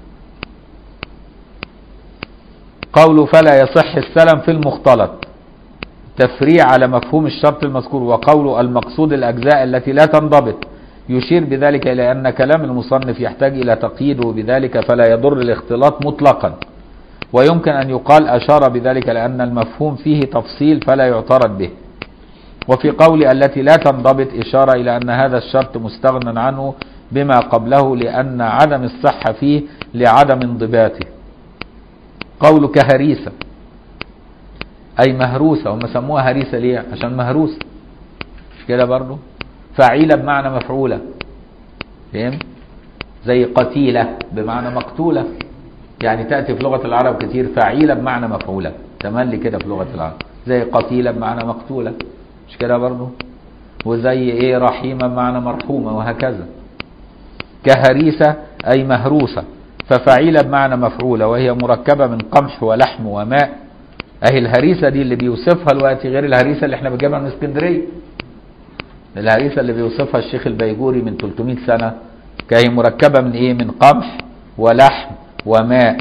قوله فلا يصح السلم في المختلط تفريع على مفهوم الشرط المذكور وقوله المقصود الأجزاء التي لا تنضبط يشير بذلك إلى أن كلام المصنف يحتاج إلى تقييده بذلك فلا يضر الاختلاط مطلقا ويمكن أن يقال أشار بذلك لأن المفهوم فيه تفصيل فلا يعترض به وفي قول التي لا تنضبط إشارة إلى أن هذا الشرط مستغنى عنه بما قبله لأن عدم الصحة فيه لعدم انضباطه قول كهريسة أي مهروسة هم سموها هريسة ليه عشان مهروسة مش كده برضو فعيلة بمعنى مفعولة فهم زي قتيلة بمعنى مقتولة يعني تأتي في لغة العرب كتير فعيلة بمعنى مفعولة تملي كده في لغة العرب زي قتيلة بمعنى مقتولة مش كده برضو وزي ايه رحيمة بمعنى مرحومة وهكذا كهريسة أي مهروسة ففعيلة بمعنى مفعولة وهي مركبة من قمح ولحم وماء اهي الهريسه دي اللي بيوصفها الوقت غير الهريسه اللي احنا بنجيبها من اسكندريه الهريسه اللي بيوصفها الشيخ البيجوري من 300 سنه كهي مركبه من ايه من قمح ولحم وماء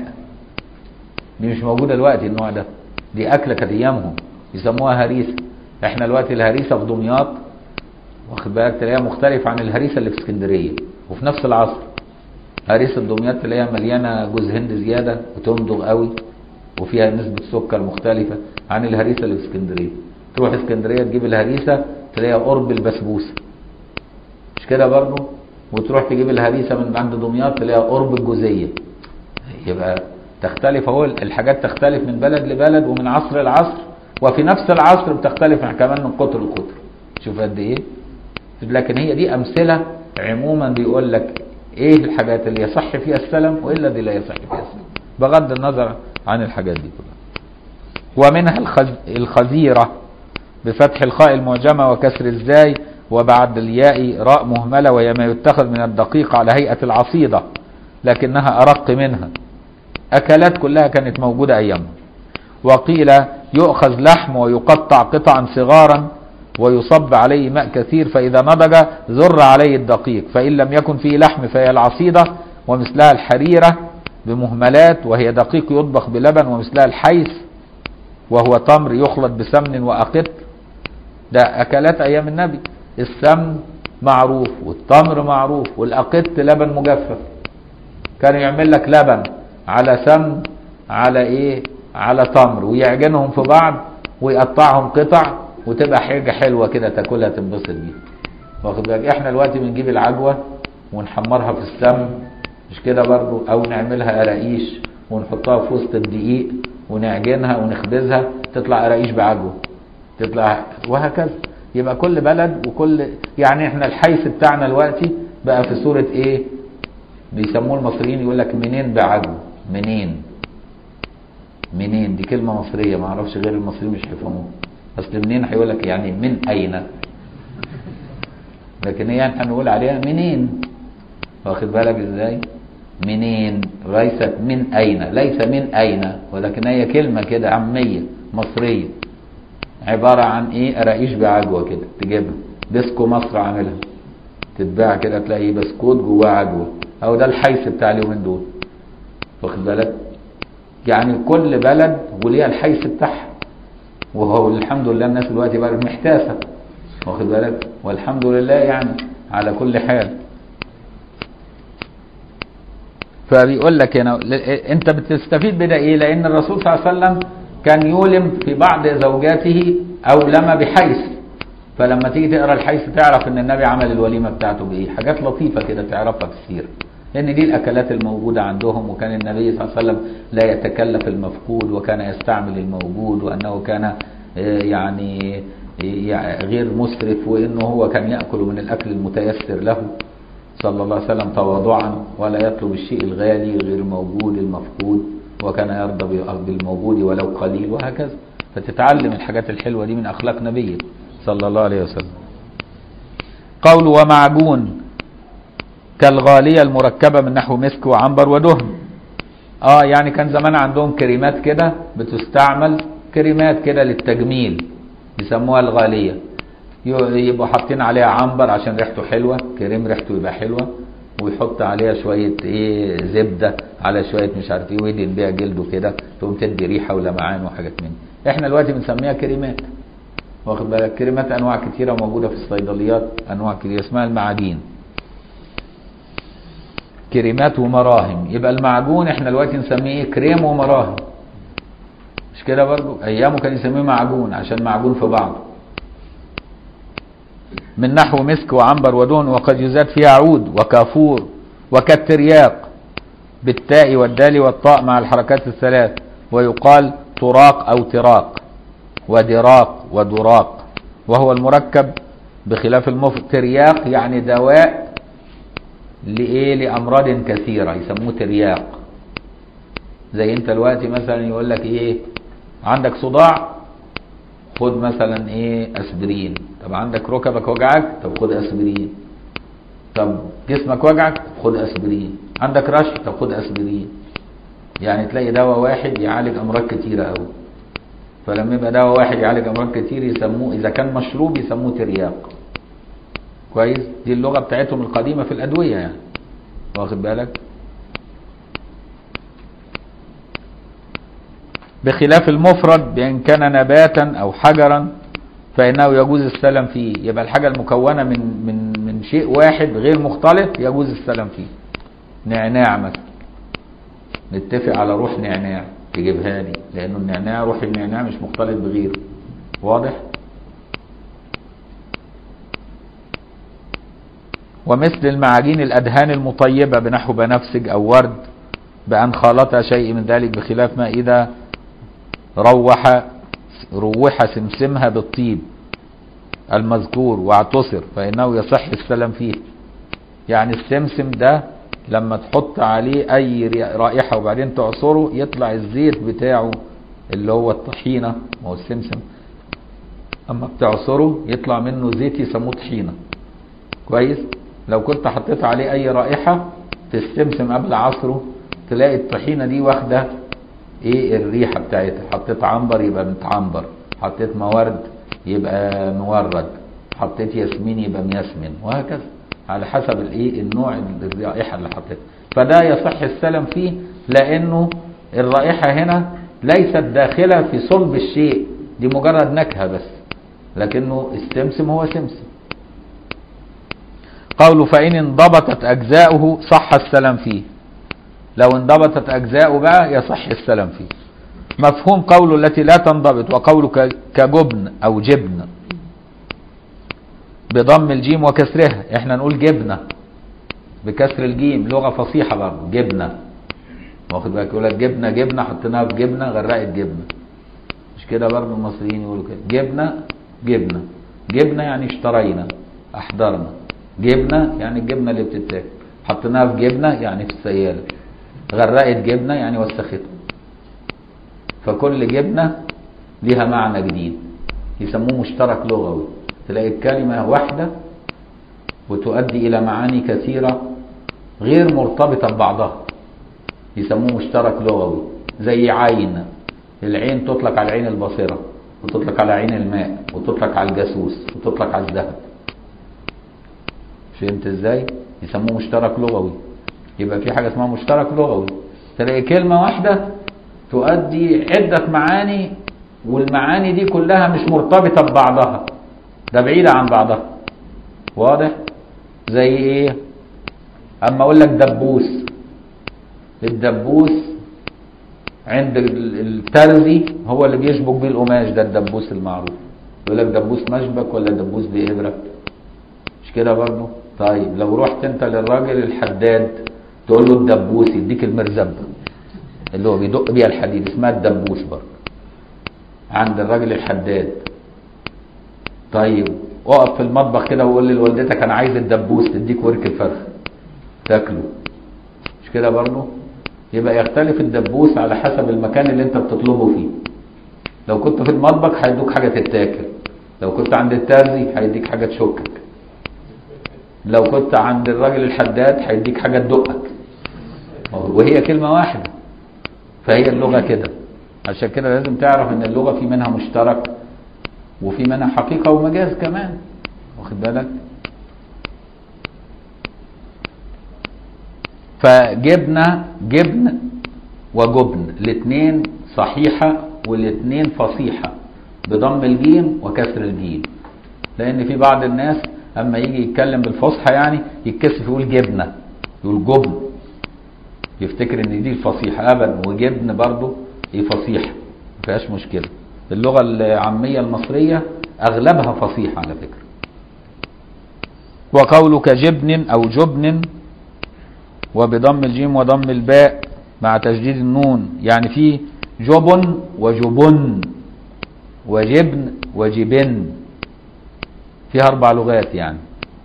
دي مش موجوده دلوقتي النوع ده دي اكله كانت ايامهم يسموها هريسه احنا دلوقتي الهريسه في دمياط واخد بالك تلاقيها مختلف عن الهريسه اللي في اسكندريه وفي نفس العصر هريسه دمياط تلاقيها مليانه جوز هند زياده وتمضغ قوي وفيها نسبه سكر مختلفه عن الهريسه اللي في اسكندريه تروح اسكندريه تجيب الهريسه تلاقيها قرب البسبوسه مش كده برضه وتروح تجيب الهريسه من عند دمياط تلاقيها قرب الجوزيه يبقى تختلف اهو الحاجات تختلف من بلد لبلد ومن عصر لعصر وفي نفس العصر بتختلف كمان من قطر لقطر شوف قد ايه لكن هي دي امثله عموما بيقول لك ايه الحاجات اللي يصح فيها السلم والا دي لا يصح فيها السلم بغض النظر عن الحاجات دي كلها ومنها الخز... الخزيره بفتح الخاء المعجمه وكسر الزاي وبعد الياء راء مهمله وهي ما يتخذ من الدقيق على هيئه العصيده لكنها ارق منها اكلات كلها كانت موجوده ايامها وقيل يؤخذ لحم ويقطع قطعا صغارا ويصب عليه ماء كثير فإذا نضج ذر عليه الدقيق فإن لم يكن فيه لحم فهي العصيدة ومثلها الحريرة بمهملات وهي دقيق يطبخ بلبن ومثلها الحيث وهو تمر يخلط بسمن وأقط ده أكلات أيام النبي السمن معروف والتمر معروف والأقط لبن مجفف كان يعمل لك لبن على سمن على ايه على تمر ويعجنهم في بعض ويقطعهم قطع وتبقى حاجه حلوه كده تاكلها تنبسط بيها واخد بالك احنا دلوقتي بنجيب العجوه ونحمرها في السمن مش كده برضو او نعملها قراقيش ونحطها في وسط الدقيق ونعجنها ونخبزها تطلع قراقيش بعجوه تطلع وهكذا يبقى كل بلد وكل يعني احنا الحيث بتاعنا دلوقتي بقى في صوره ايه بيسموه المصريين يقول لك منين بعجوه منين منين دي كلمة مصرية ما اعرفش غير المصريين مش هيفهموها اصل منين هيقول لك يعني من اين لكن هي احنا هنقول عليها منين واخد بالك ازاي منين ليست من اين ليس من اين ولكن هي كلمة كده عامية مصرية عبارة عن ايه قراقيش بعجوة كده تجيبها ديسكو مصر عاملها تتباع كده تلاقي بسكوت جواه عجوة او ده الحيث بتاع اليومين دول واخد بالك يعني كل بلد وليها الحيث بتاعها وهو الحمد لله الناس دلوقتي بقت محتاسه واخد بالك والحمد لله يعني على كل حال فبيقول لك هنا انت بتستفيد بده ايه لان الرسول صلى الله عليه وسلم كان يولم في بعض زوجاته اولم بحيث فلما تيجي تقرا الحيث تعرف ان النبي عمل الوليمه بتاعته بايه حاجات لطيفه كده تعرفها في السيره لان دي الاكلات الموجوده عندهم وكان النبي صلى الله عليه وسلم لا يتكلف المفقود وكان يستعمل الموجود وانه كان يعني غير مسرف وانه هو كان ياكل من الاكل المتيسر له صلى الله عليه وسلم تواضعا ولا يطلب الشيء الغالي غير الموجود المفقود وكان يرضى بالموجود ولو قليل وهكذا فتتعلم الحاجات الحلوه دي من اخلاق نبيه صلى الله عليه وسلم قول ومعجون كالغالية المركبة من نحو مسك وعنبر ودهن اه يعني كان زمان عندهم كريمات كده بتستعمل كريمات كده للتجميل يسموها الغالية يبقوا حاطين عليها عنبر عشان ريحته حلوة كريم ريحته يبقى حلوة ويحط عليها شوية ايه زبدة على شوية مش عارف ايه ويدهن بيها جلده كده تقوم تدي ريحة ولمعان وحاجات من دي احنا دلوقتي بنسميها كريمات واخد بالك كريمات انواع كتيرة موجودة في الصيدليات انواع كتيرة اسمها المعاجين كريمات ومراهم يبقى المعجون احنا دلوقتي نسميه ايه كريم ومراهم مش كده برضو ايامه كان يسميه معجون عشان معجون في بعض من نحو مسك وعنبر ودهن وقد يزاد فيها عود وكافور وكالترياق بالتاء والدال والطاء مع الحركات الثلاث ويقال طراق او تراق ودراق ودراق وهو المركب بخلاف المفرد ترياق يعني دواء لايه لامراض كثيره يسموه ترياق زي انت دلوقتي مثلا يقول لك ايه عندك صداع خد مثلا ايه اسبرين طب عندك ركبك وجعك طب خد اسبرين طب جسمك وجعك خد اسبرين عندك رش طب خد اسبرين يعني تلاقي دواء واحد يعالج امراض كتيره قوي فلما يبقى دواء واحد يعالج امراض كتير يسموه اذا كان مشروب يسموه ترياق كويس دي اللغه بتاعتهم القديمه في الادويه يعني واخد بالك بخلاف المفرد بان كان نباتا او حجرا فانه يجوز السلم فيه يبقى الحاجه المكونه من من من شيء واحد غير مختلط يجوز السلم فيه نعناع مثلا نتفق على روح نعناع تجيبها لي لانه النعناع روح النعناع مش مختلط بغيره واضح ومثل المعاجين الادهان المطيبه بنحو بنفسج او ورد بان خالطها شيء من ذلك بخلاف ما اذا روح روح سمسمها بالطيب المذكور واعتصر فانه يصح السلم فيه يعني السمسم ده لما تحط عليه اي رائحة وبعدين تعصره يطلع الزيت بتاعه اللي هو الطحينة ما هو السمسم اما بتعصره يطلع منه زيت يسموه طحينة كويس لو كنت حطيت عليه اي رائحة في السمسم قبل عصره تلاقي الطحينة دي واخدة ايه الريحة بتاعتها حطيت عنبر يبقى متعنبر حطيت موارد يبقى مورد حطيت ياسمين يبقى مياسمن وهكذا على حسب الايه النوع الرائحه اللي حطيتها فده يصح السلم فيه لانه الرائحه هنا ليست داخله في صلب الشيء دي مجرد نكهه بس لكنه السمسم هو سمسم قوله فإن انضبطت أجزاؤه صح السلام فيه لو انضبطت أجزاؤه بقى يصح السلام فيه مفهوم قوله التي لا تنضبط وقوله كجبن أو جبن بضم الجيم وكسرها احنا نقول جبنة بكسر الجيم لغة فصيحة برضه جبنة واخد بالك يقول لك جبنة جبنة حطيناها في جبنة غرقت جبنة مش كده برضه المصريين يقولوا كده جبنة جبنة جبنة يعني اشترينا احضرنا جبنة يعني الجبنة اللي بتتاكل حطيناها في جبنة يعني في السيالة غرقت جبنة يعني وسختها فكل جبنة ليها معنى جديد يسموه مشترك لغوي تلاقي الكلمة واحدة وتؤدي إلى معاني كثيرة غير مرتبطة ببعضها يسموه مشترك لغوي زي عين العين تطلق على العين البصرة وتطلق على عين الماء وتطلق على الجاسوس وتطلق على الذهب فهمت ازاي يسموه مشترك لغوي يبقى في حاجة اسمها مشترك لغوي تلاقي كلمة واحدة تؤدي عدة معاني والمعاني دي كلها مش مرتبطة ببعضها ده بعيدة عن بعضها واضح زي ايه اما اقول لك دبوس الدبوس عند الترزي هو اللي بيشبك بيه القماش ده الدبوس المعروف يقول لك دبوس مشبك ولا دبوس بإبرة مش كده برضه طيب لو رحت انت للراجل الحداد تقول له الدبوس يديك المرزبة اللي هو بيدق بيها الحديد اسمها الدبوس برضه عند الراجل الحداد طيب اقف في المطبخ كده وقول لوالدتك انا عايز الدبوس تديك ورك الفرخ تاكله مش كده برضه يبقى يختلف الدبوس على حسب المكان اللي انت بتطلبه فيه لو كنت في المطبخ هيدوك حاجه تتاكل لو كنت عند الترزي هيديك حاجه تشكك لو كنت عند الراجل الحداد هيديك حاجه تدقك وهي كلمه واحده فهي اللغه كده عشان كده لازم تعرف ان اللغه في منها مشترك وفي منها حقيقة ومجاز كمان واخد بالك فجبنة جبن وجبن الاثنين صحيحة والاثنين فصيحة بضم الجيم وكسر الجيم لان في بعض الناس اما يجي يتكلم بالفصحى يعني يتكسف يقول جبنة يقول جبن يفتكر ان دي الفصيحة ابدا وجبن برضه ايه فصيحة ما فيهاش مشكلة اللغة العامية المصرية أغلبها فصيح على فكرة وقولك جبن أو جبن وبضم الجيم وضم الباء مع تشديد النون يعني في جبن وجبن وجبن وجبن فيها أربع لغات يعني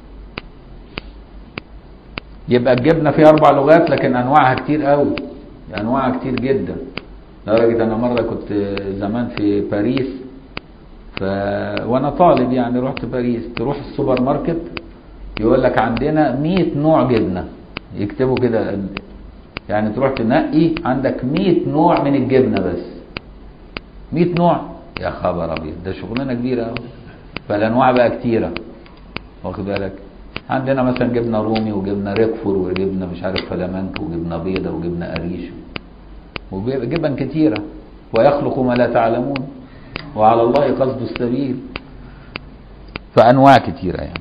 يبقى الجبنة فيها أربع لغات لكن أنواعها كتير قوي أنواعها كتير جدا لدرجة أنا مرة كنت زمان في باريس ف... وأنا طالب يعني رحت باريس تروح السوبر ماركت يقول لك عندنا 100 نوع جبنة يكتبوا كده يعني تروح تنقي عندك 100 نوع من الجبنة بس 100 نوع يا خبر ابيض ده شغلانه كبيره قوي فالانواع بقى كتيره واخد بالك عندنا مثلا جبنه رومي وجبنه ريكفور وجبنه مش عارف فلامنك وجبنه بيضه وجبنه قريش وجبن كتيره ويخلق ما لا تعلمون وعلى الله قصد السبيل فانواع كتيره يعني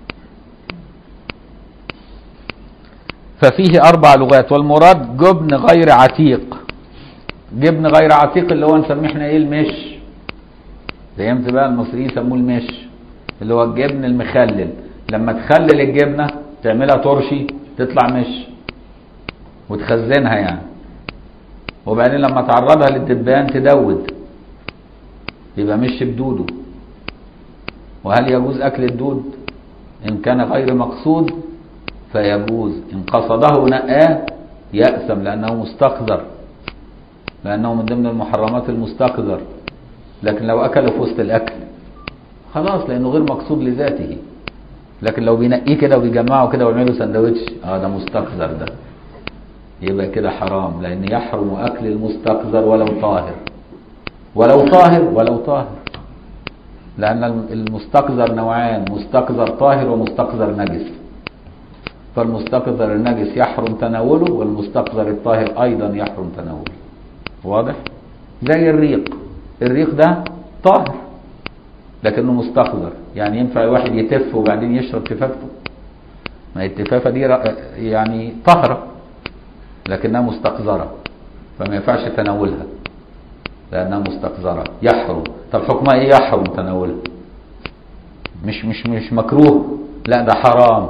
ففيه اربع لغات والمراد جبن غير عتيق جبن غير عتيق اللي هو نسميه احنا ايه المش فهمت بقى المصريين يسموه المش اللي هو الجبن المخلل لما تخلل الجبنه تعملها ترشي تطلع مش وتخزنها يعني وبعدين لما تعرضها للدبان تدود يبقى مش بدوده وهل يجوز اكل الدود ان كان غير مقصود فيجوز ان قصده نقاه يأثم لانه مستقذر لانه من ضمن المحرمات المستقذر لكن لو اكله في وسط الاكل خلاص لانه غير مقصود لذاته لكن لو بينقيه كده وبيجمعه كده ويعمله سندوتش اه ده مستقذر ده يبقى كده حرام لان يحرم اكل المستقذر ولو طاهر ولو طاهر ولو طاهر لان المستقذر نوعان مستقذر طاهر ومستقذر نجس فالمستقذر النجس يحرم تناوله والمستقذر الطاهر ايضا يحرم تناوله واضح زي الريق الريق ده طاهر لكنه مستقذر يعني ينفع الواحد يتف وبعدين يشرب تفافته ما التفافه دي يعني طهره لكنها مستقذره فما ينفعش تناولها لانها مستقذره يحرم طب حكمها ايه يحرم تناولها مش مش مش مكروه لا ده حرام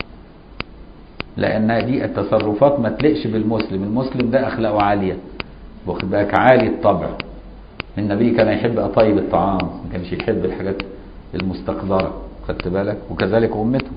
لان دي التصرفات ما تلقش بالمسلم المسلم ده اخلاقه عاليه واخد بالك عالي الطبع النبي كان يحب اطيب الطعام ما كانش يحب الحاجات المستقذره خدت بالك وكذلك امته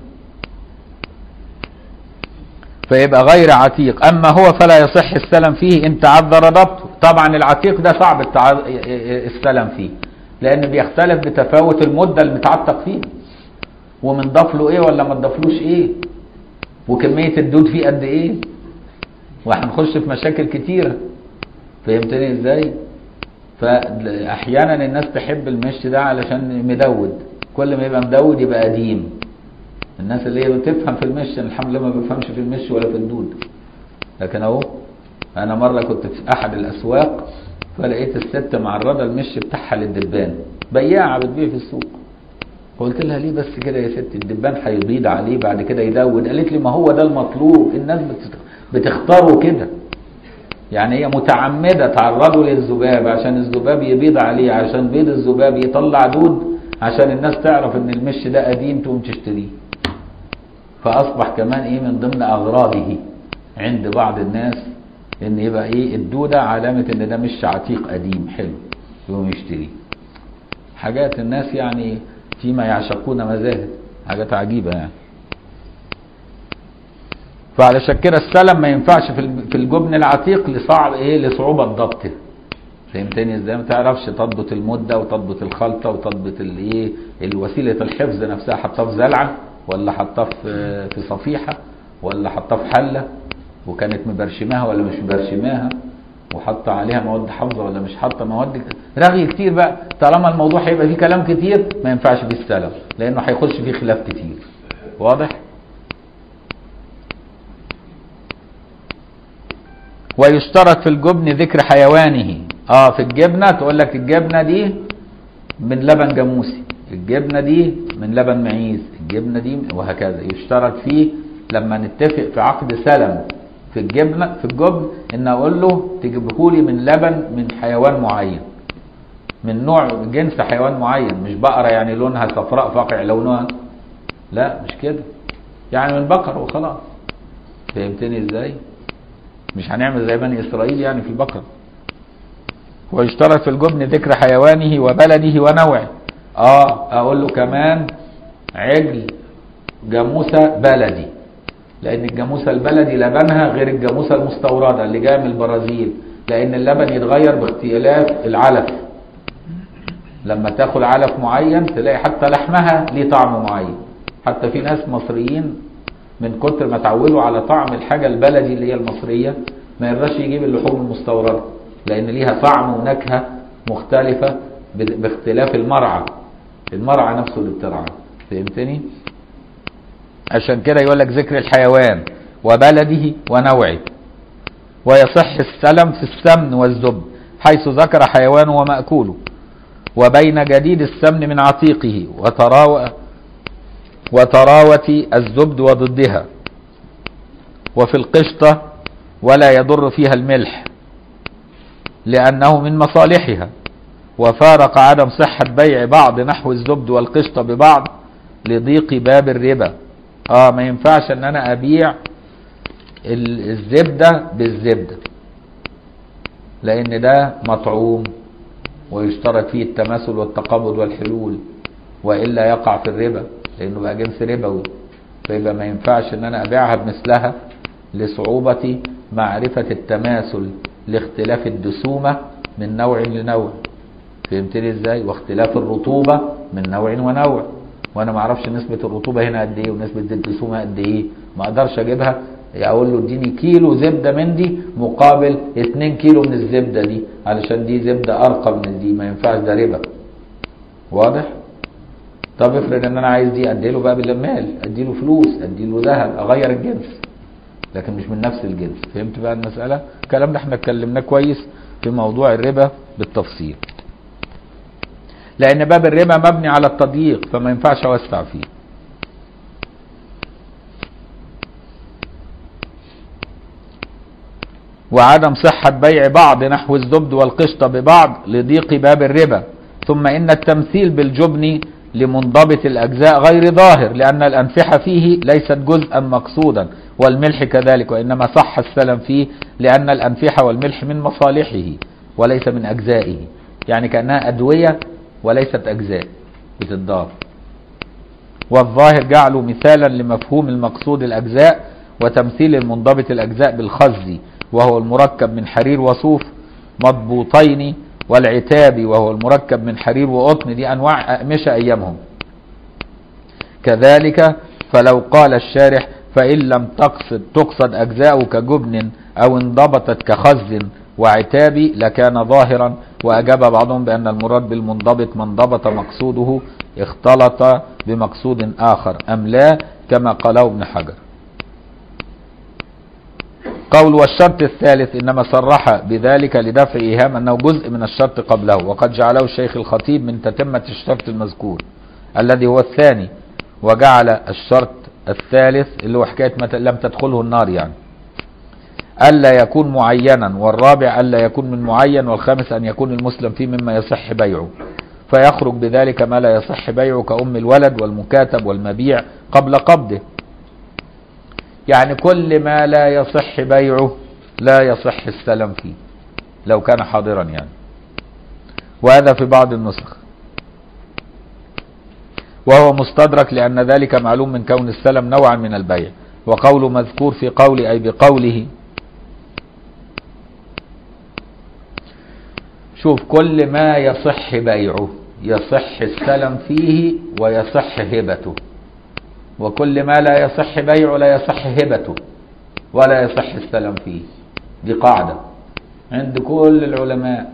فيبقى غير عتيق اما هو فلا يصح السلم فيه ان تعذر ضبطه طبعا العتيق ده صعب التع... السلم فيه لان بيختلف بتفاوت المده المتعتق فيها ومن ضاف له ايه ولا ما تضافلوش ايه وكميه الدود فيه قد ايه وهنخش في مشاكل كتيره فهمتني ازاي فاحيانا الناس تحب المش ده علشان مدود كل ما يبقى مدود يبقى قديم الناس اللي هي بتفهم في المش الحمد لله ما بفهمش في المش ولا في الدود لكن اهو انا مره كنت في احد الاسواق فلقيت الست معرضه المش بتاعها للدبان بياعه بتبيع في السوق قلت لها ليه بس كده يا ست الدبان هيبيض عليه بعد كده يدود قالت لي ما هو ده المطلوب الناس بتختاره كده يعني هي متعمده تعرضه للذباب عشان الذباب يبيض عليه عشان بيض الذباب يطلع دود عشان الناس تعرف ان المش ده قديم تقوم تشتريه فاصبح كمان ايه من ضمن اغراضه عند بعض الناس ان يبقى ايه الدوده علامه ان ده مش عتيق قديم حلو يقوم يشتريه حاجات الناس يعني فيما يعشقون مذاهب حاجات عجيبه يعني فعلشان كده السلم ما ينفعش في الجبن العتيق لصعب ايه لصعوبه ضبطه فهمتني ازاي ما تعرفش تضبط المده وتضبط الخلطه وتضبط الايه الوسيله الحفظ نفسها حطها في زلعه ولا حطها في في صفيحه ولا حطها في حله وكانت مبرشماها ولا مش مبرشماها وحط عليها مواد حافظه ولا مش حاطه مواد رغي كتير بقى طالما الموضوع هيبقى فيه كلام كتير ما ينفعش بيه السلم لانه هيخش فيه خلاف كتير واضح ويشترط في الجبن ذكر حيوانه اه في الجبنه تقول لك الجبنه دي من لبن جاموسي الجبنه دي من لبن معيز الجبنه دي وهكذا يشترط فيه لما نتفق في عقد سلم في الجبنه في الجبن ان اقول له تجيبه لي من لبن من حيوان معين من نوع جنس حيوان معين مش بقره يعني لونها صفراء فاقع لونها لا مش كده يعني من بقر وخلاص فهمتني ازاي مش هنعمل زي بني اسرائيل يعني في البقر ويشترط في الجبن ذكر حيوانه وبلده ونوعه اه اقول له كمان عجل جاموسه بلدي لان الجاموسه البلدي لبنها غير الجاموسه المستورده اللي جايه من البرازيل لان اللبن يتغير باختلاف العلف لما تاكل علف معين تلاقي حتى لحمها ليه طعم معين حتى في ناس مصريين من كتر ما اتعودوا على طعم الحاجه البلدي اللي هي المصريه ما يرضاش يجيب اللحوم المستورده لان ليها طعم ونكهه مختلفه ب- باختلاف المرعى المرعى نفسه اللي بترعى فهمتني عشان كده يقول لك ذكر الحيوان وبلده ونوعه ويصح السلم في السمن والزبد حيث ذكر حيوان ومأكوله وبين جديد السمن من عتيقه وتراو وتراوة الزبد وضدها وفي القشطة ولا يضر فيها الملح لأنه من مصالحها وفارق عدم صحة بيع بعض نحو الزبد والقشطة ببعض لضيق باب الربا اه ما ينفعش ان انا ابيع ال- الزبدة بالزبدة لان ده مطعوم ويشترط فيه التماثل والتقابض والحلول والا يقع في الربا لانه بقى جنس ربوي فيبقى ما ينفعش ان انا ابيعها بمثلها لصعوبة معرفة التماثل لاختلاف الدسومة من نوع لنوع فهمتني ازاي واختلاف الرطوبة من نوع ونوع وانا ما اعرفش نسبة الرطوبة هنا قد ايه ونسبة الدسومة قد ايه ما اقدرش اجيبها اقول له اديني كيلو زبدة من دي مقابل 2 كيلو من الزبدة دي علشان دي زبدة ارقى من دي ما ينفعش ده ربا واضح طب افرض ان انا عايز دي اديله بقى بالمال اديله فلوس اديله ذهب اغير الجنس لكن مش من نفس الجنس فهمت بقى المسألة الكلام ده احنا اتكلمناه كويس في موضوع الربا بالتفصيل لان باب الربا مبني على التضييق فما ينفعش اوسع فيه وعدم صحة بيع بعض نحو الزبد والقشطة ببعض لضيق باب الربا ثم إن التمثيل بالجبن لمنضبط الأجزاء غير ظاهر لأن الأنفحة فيه ليست جزءا مقصودا والملح كذلك وإنما صح السلم فيه لأن الأنفحة والملح من مصالحه وليس من أجزائه يعني كأنها أدوية وليست أجزاء بتضاف والظاهر جعله مثالا لمفهوم المقصود الأجزاء وتمثيل المنضبط الأجزاء بالخز وهو المركب من حرير وصوف مضبوطين والعتاب وهو المركب من حرير وقطن دي أنواع أقمشة أيامهم كذلك فلو قال الشارح فإن لم تقصد تقصد أجزاء كجبن أو انضبطت كخز وعتاب لكان ظاهرا وأجاب بعضهم بأن المراد بالمنضبط من ضبط مقصوده اختلط بمقصود آخر أم لا كما قاله ابن حجر قول والشرط الثالث إنما صرح بذلك لدفع إيهام أنه جزء من الشرط قبله وقد جعله الشيخ الخطيب من تتمة الشرط المذكور الذي هو الثاني وجعل الشرط الثالث اللي هو حكاية متى لم تدخله النار يعني ألا يكون معينا والرابع ألا يكون من معين والخامس أن يكون المسلم فيه مما يصح بيعه فيخرج بذلك ما لا يصح بيعه كأم الولد والمكاتب والمبيع قبل قبضه يعني كل ما لا يصح بيعه لا يصح السلم فيه لو كان حاضرا يعني وهذا في بعض النسخ وهو مستدرك لأن ذلك معلوم من كون السلم نوعا من البيع وقوله مذكور في قول أي بقوله شوف كل ما يصح بيعه يصح السلم فيه ويصح هبته وكل ما لا يصح بيعه لا يصح هبته ولا يصح السلم فيه دي قاعدة عند كل العلماء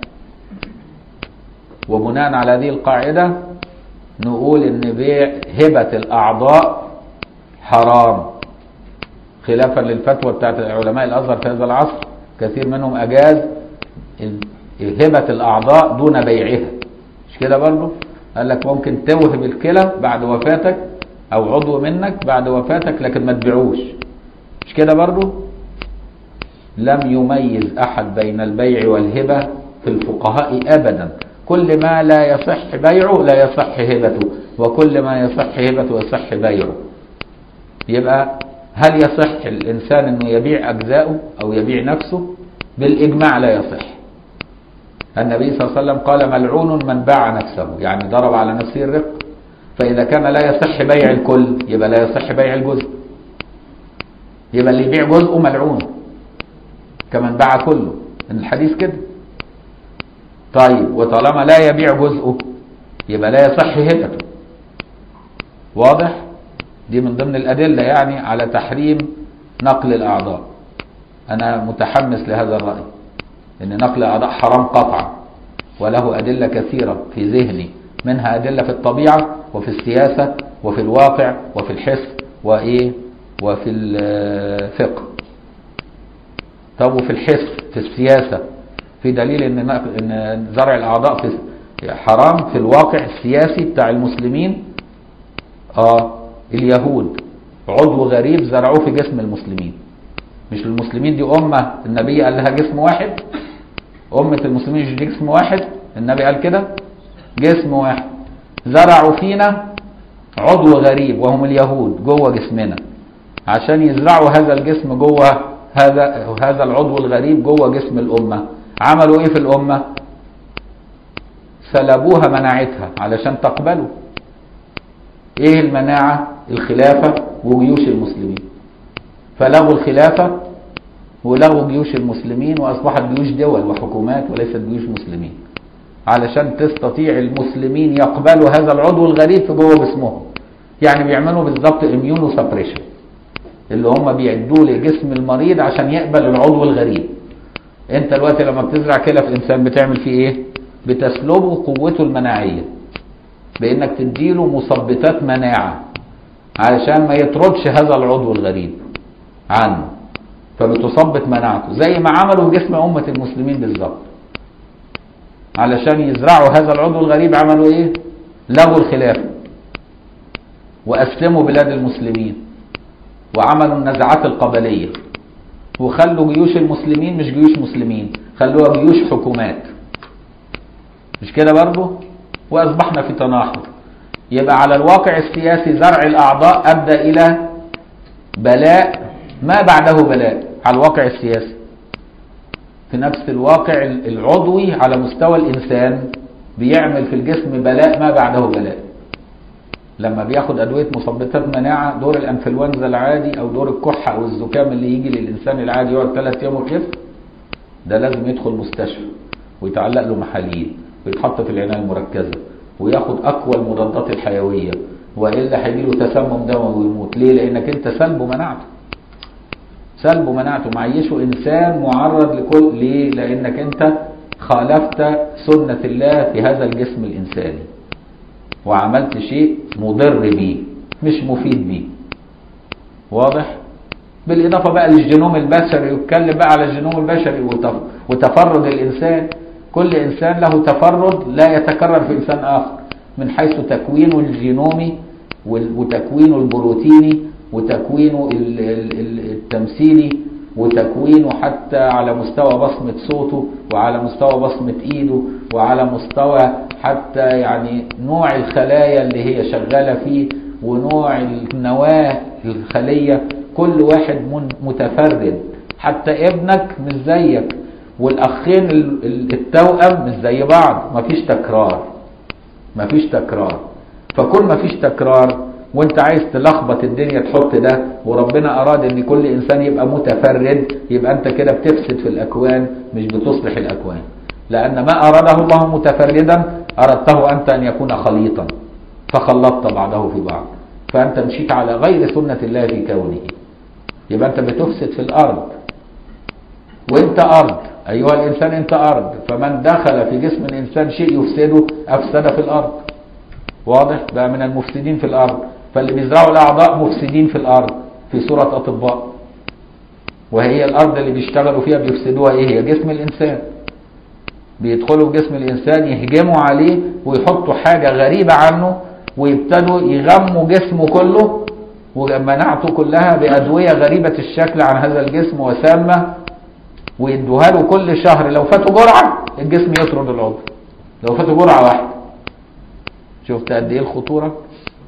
وبناء على هذه القاعدة نقول ان بيع هبة الاعضاء حرام خلافا للفتوى بتاعت علماء الازهر في هذا العصر كثير منهم اجاز هبة الاعضاء دون بيعها مش كده برضه قال لك ممكن توهب الكلى بعد وفاتك او عضو منك بعد وفاتك لكن ما تبيعوش مش كده برضه لم يميز احد بين البيع والهبة في الفقهاء ابدا كل ما لا يصح بيعه لا يصح هبته وكل ما يصح هبته يصح بيعه يبقى هل يصح الإنسان أنه يبيع أجزاؤه أو يبيع نفسه بالإجماع لا يصح النبي صلى الله عليه وسلم قال ملعون من باع نفسه يعني ضرب على نفسه الرق فإذا كان لا يصح بيع الكل يبقى لا يصح بيع الجزء يبقى اللي يبيع جزءه ملعون كمن باع كله إن الحديث كده طيب وطالما لا يبيع جزءه يبقى لا يصح هبته واضح دي من ضمن الأدلة يعني على تحريم نقل الأعضاء أنا متحمس لهذا الرأي إن نقل الأعضاء حرام قطعا وله أدلة كثيرة في ذهني منها أدلة في الطبيعة وفي السياسة وفي الواقع وفي الحس وإيه وفي الفقه طب وفي الحس في السياسة في دليل ان ان زرع الاعضاء في حرام في الواقع السياسي بتاع المسلمين اه اليهود عضو غريب زرعوه في جسم المسلمين مش المسلمين دي أمة النبي قال لها جسم واحد أمة المسلمين مش دي جسم واحد النبي قال كده جسم واحد زرعوا فينا عضو غريب وهم اليهود جوه جسمنا عشان يزرعوا هذا الجسم جوه هذا هذا العضو الغريب جوه جسم الأمة عملوا ايه في الأمة سلبوها مناعتها علشان تقبلوا ايه المناعة الخلافة وجيوش المسلمين فلغوا الخلافة ولغوا جيوش المسلمين وأصبحت جيوش دول وحكومات وليست جيوش مسلمين علشان تستطيع المسلمين يقبلوا هذا العضو الغريب في جوه جسمهم يعني بيعملوا بالظبط اميونو سبريشن اللي هم بيعدوه لجسم المريض عشان يقبل العضو الغريب انت دلوقتي لما بتزرع كلى في انسان بتعمل فيه ايه بتسلبه قوته المناعيه بانك تديله مثبطات مناعه علشان ما يطردش هذا العضو الغريب عنه فبتثبط مناعته زي ما عملوا في جسم امه المسلمين بالظبط علشان يزرعوا هذا العضو الغريب عملوا ايه لغوا الخلافه واسلموا بلاد المسلمين وعملوا النزعات القبليه وخلوا جيوش المسلمين مش جيوش مسلمين خلوها جيوش حكومات مش كده برضه واصبحنا في تناحر يبقى على الواقع السياسي زرع الاعضاء ادى الى بلاء ما بعده بلاء على الواقع السياسي في نفس الواقع العضوي على مستوى الانسان بيعمل في الجسم بلاء ما بعده بلاء لما بياخد ادويه مثبطات مناعه دور الانفلونزا العادي او دور الكحه او الزكام اللي يجي للانسان العادي يقعد ثلاث ايام ويخف ده لازم يدخل مستشفى ويتعلق له محاليل ويتحط في العنايه المركزه وياخد اقوى المضادات الحيويه والا هيجي له تسمم دموي ويموت ليه لانك انت سلبه مناعته سلبه مناعته معيشه انسان معرض لكل ليه لانك انت خالفت سنه الله في هذا الجسم الانساني وعملت شيء مضر بيه مش مفيد بيه واضح بالاضافه بقى للجينوم البشري يتكلم بقى على الجينوم البشري وتفرد الانسان كل انسان له تفرد لا يتكرر في انسان اخر من حيث تكوينه الجينومي وتكوينه البروتيني وتكوينه التمثيلي وتكوينه حتى على مستوى بصمة صوته وعلى مستوى بصمة ايده وعلى مستوى حتى يعني نوع الخلايا اللي هي شغالة فيه ونوع النواة الخلية كل واحد متفرد حتى ابنك مش زيك والاخين التوأم مش زي بعض مفيش تكرار مفيش تكرار فكل مفيش تكرار وانت عايز تلخبط الدنيا تحط ده وربنا اراد ان كل انسان يبقى متفرد يبقى انت كده بتفسد في الاكوان مش بتصلح الاكوان لان ما اراده الله متفردا اردته انت ان يكون خليطا فخلطت بعضه في بعض فانت مشيت على غير سنة الله في كونه يبقى انت بتفسد في الارض وانت ارض ايها الانسان انت ارض فمن دخل في جسم الانسان شيء يفسده افسد في الارض واضح بقى من المفسدين في الارض فاللي بيزرعوا الاعضاء مفسدين في الارض في صورة اطباء وهي الارض اللي بيشتغلوا فيها بيفسدوها ايه هي جسم الانسان بيدخلوا في جسم الانسان يهجموا عليه ويحطوا حاجة غريبة عنه ويبتدوا يغموا جسمه كله ومناعته كلها بأدوية غريبة الشكل عن هذا الجسم وسامة ويدوها له كل شهر لو فاتوا جرعة الجسم يطرد العضو لو فاتوا جرعة واحدة شفت قد ايه الخطورة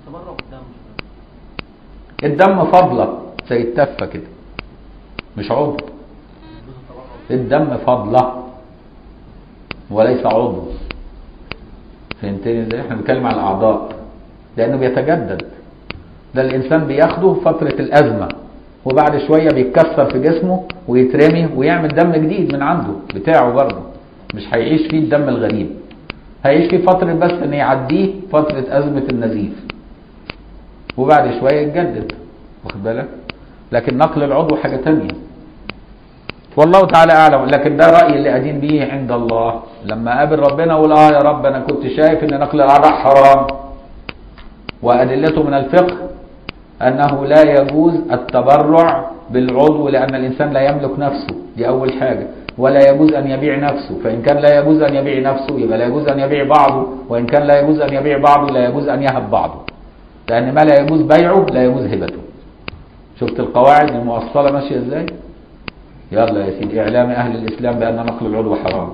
الدم فضلة زي التفة كده مش عضو الدم فضلة وليس عضو فهمتني ازاي احنا بنتكلم على الاعضاء لانه بيتجدد ده الانسان بياخده فترة الازمة وبعد شوية بيتكسر في جسمه ويترمي ويعمل دم جديد من عنده بتاعه برضه مش هيعيش فيه الدم الغريب هيعيش فيه فترة بس ان يعديه فترة ازمة النزيف وبعد شوية يتجدد واخد بالك لكن نقل العضو حاجة تانية والله تعالى اعلم لكن ده رايي اللي ادين به عند الله لما اقابل ربنا اقول اه يا رب انا كنت شايف ان نقل الاعضاء حرام وادلته من الفقه انه لا يجوز التبرع بالعضو لان الانسان لا يملك نفسه دي اول حاجه ولا يجوز ان يبيع نفسه فان كان لا يجوز ان يبيع نفسه يبقى لا يجوز ان يبيع بعضه وان كان لا يجوز ان يبيع بعضه لا يجوز ان يهب بعضه لان ما لا يجوز بيعه لا يجوز هبته شفت القواعد المؤصله ماشيه ازاي يلا يا سيدي اعلام اهل الاسلام بان نقل العضو حرام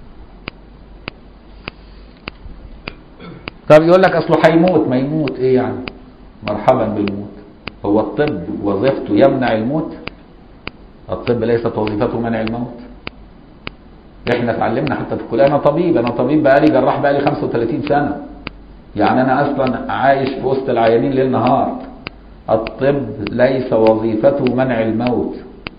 طب يقول لك اصله هيموت ما يموت ايه يعني مرحبا بالموت هو الطب وظيفته يمنع الموت الطب ليست وظيفته منع الموت احنا اتعلمنا حتى في الكليه انا طبيب انا طبيب بقالي جراح بقالي 35 سنه يعني انا اصلا عايش في وسط العيانين ليل نهار الطب ليس وظيفته منع الموت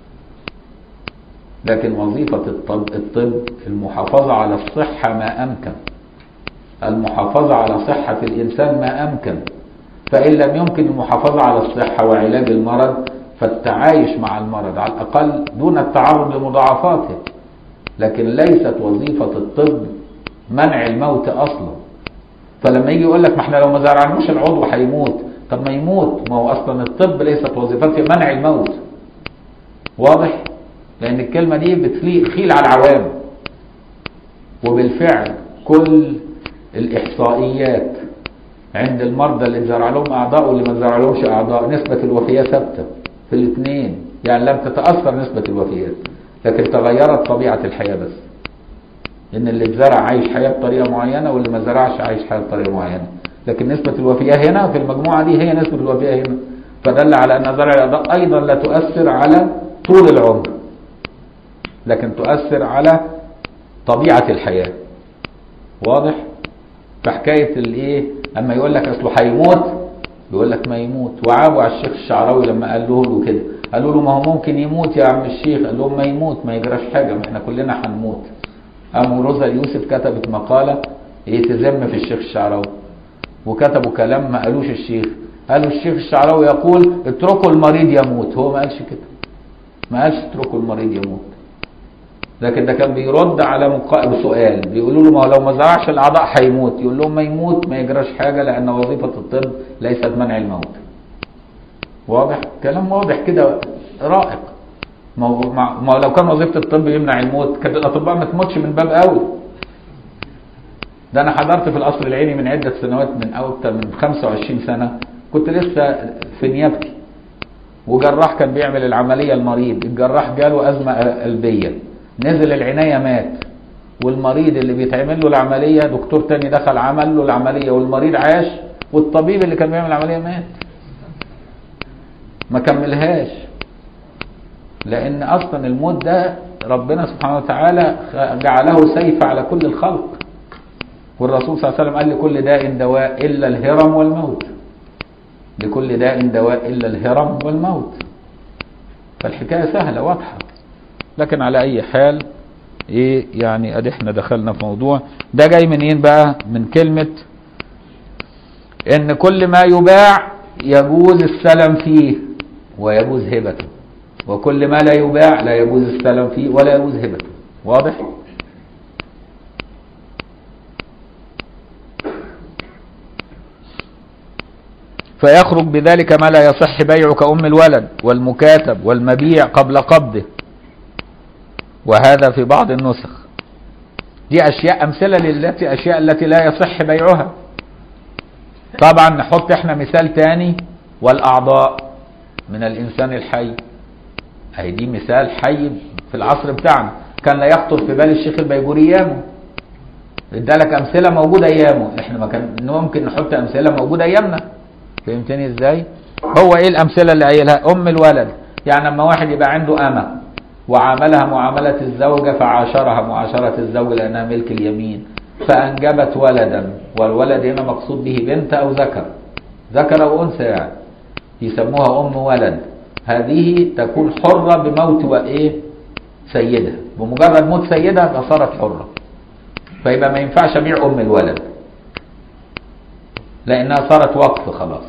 لكن وظيفة الطب, الطب المحافظة على الصحة ما أمكن المحافظة على صحة الإنسان ما أمكن فإن لم يمكن المحافظة على الصحة وعلاج المرض فالتعايش مع المرض على الأقل دون التعرض لمضاعفاته لكن ليست وظيفة الطب منع الموت أصلا فلما يجي يقول لك ما احنا لو ما زرعناش العضو هيموت طب ما يموت ما هو أصلا الطب ليست وظيفته منع الموت واضح؟ لأن الكلمة دي بتخيل على العوام وبالفعل كل الإحصائيات عند المرضى اللي اتزرع لهم أعضاء واللي ما اتزرع لهمش أعضاء نسبة الوفيات ثابتة في الاثنين يعني لم تتأثر نسبة الوفيات لكن تغيرت طبيعة الحياة بس إن اللي اتزرع عايش حياة بطريقة معينة واللي ما زرعش عايش حياة بطريقة معينة لكن نسبة الوفيات هنا في المجموعة دي هي نسبة الوفيات هنا فدل على أن زرع الأعضاء أيضا لا تؤثر على طول العمر لكن تؤثر على طبيعة الحياة واضح فحكاية الايه اما يقول لك اصله هيموت يقول لك ما يموت وعابوا على الشيخ الشعراوي لما قال له له كده قالوا له ما هو ممكن يموت يا عم الشيخ قال لهم ما يموت ما يجراش حاجة ما احنا كلنا هنموت قام روزا يوسف كتبت مقالة ايه تذم في الشيخ الشعراوي وكتبوا كلام ما قالوش الشيخ قالوا الشيخ الشعراوي يقول اتركوا المريض يموت هو ما قالش كده ما قالش اتركوا المريض يموت لكن ده كان بيرد على مقا... سؤال بيقولوا له ما هو لو ما زرعش الاعضاء هيموت يقول لهم ما يموت ما يجراش حاجه لان وظيفه الطب ليست منع الموت واضح كلام واضح كده رائق ما هو ما هو لو كان وظيفه الطب يمنع الموت كانت الاطباء ما تموتش من باب اول ده انا حضرت في القصر العيني من عده سنوات من اكتر من 25 سنه كنت لسه في نيابتي وجراح كان بيعمل العمليه المريض الجراح جاله ازمه قلبيه نزل العناية مات والمريض اللي بيتعمل له العملية دكتور تاني دخل عمل له العملية والمريض عاش والطبيب اللي كان بيعمل العملية مات ما كملهاش لأن أصلا الموت ده ربنا سبحانه وتعالى جعله سيف على كل الخلق والرسول صلى الله عليه وسلم قال لكل داء دواء إلا الهرم والموت لكل داء دواء إلا الهرم والموت فالحكاية سهلة واضحة لكن على اي حال ايه يعني ادي احنا دخلنا في موضوع ده جاي منين بقى من كلمة ان كل ما يباع يجوز السلم فيه ويجوز هبته وكل ما لا يباع لا يجوز السلم فيه ولا يجوز هبته واضح فيخرج بذلك ما لا يصح بيعه كأم الولد والمكاتب والمبيع قبل قبضه وهذا في بعض النسخ دي أشياء أمثلة للتي أشياء التي لا يصح بيعها طبعا نحط احنا مثال تاني والأعضاء من الإنسان الحي أهي دي مثال حي في العصر بتاعنا كان لا يخطر في بال الشيخ البيجوري ايامه ادالك أمثلة موجودة أيامه احنا ما كان ممكن نحط أمثلة موجودة أيامنا فهمتني ازاي؟ هو ايه الأمثلة اللي قايلها؟ أم الولد يعني لما واحد يبقى عنده أمة وعاملها معاملة الزوجة فعاشرها معاشرة الزوج لأنها ملك اليمين فأنجبت ولدا والولد هنا مقصود به بنت أو ذكر ذكر أو أنثى يعني يسموها أم ولد هذه تكون حرة بموت وإيه سيدها بمجرد موت سيدها يبقى صارت حرة فيبقى ما ينفعش أبيع أم الولد لأنها صارت وقف خلاص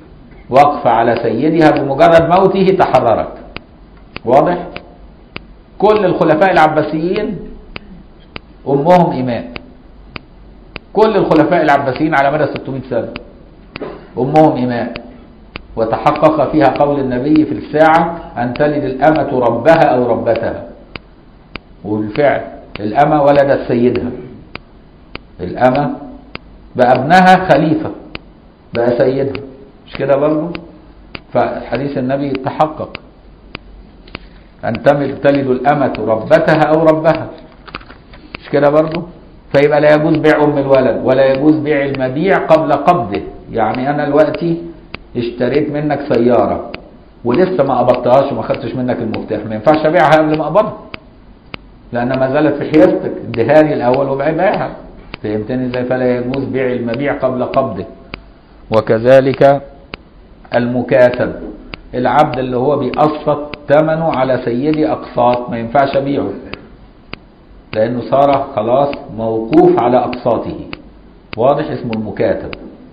وقف على سيدها بمجرد موته تحررت واضح كل الخلفاء العباسيين امهم اماء كل الخلفاء العباسيين على مدى 600 سنه امهم اماء وتحقق فيها قول النبي في الساعه ان تلد الامه ربها او ربتها وبالفعل الامه ولدت سيدها الامه بقى ابنها خليفه بقى سيدها مش كده برضه فحديث النبي تحقق أن تمل- تلد الأمة ربتها أو ربها مش كده برضه فيبقى لا يجوز بيع أم الولد ولا يجوز بيع المبيع قبل قبضه يعني أنا دلوقتي اشتريت منك سيارة ولسه ما قبضتهاش وما خدتش منك المفتاح ما ينفعش أبيعها قبل ما أقبضها لأن ما زالت في حيازتك اديهاني الأول وبعد بيعها فهمتني ازاي فلا يجوز بيع المبيع قبل قبضه وكذلك المكاتب العبد اللي هو بيقسط ثمنه على سيدي اقساط ما ينفعش ابيعه لانه صار خلاص موقوف على اقساطه واضح اسمه المكاتب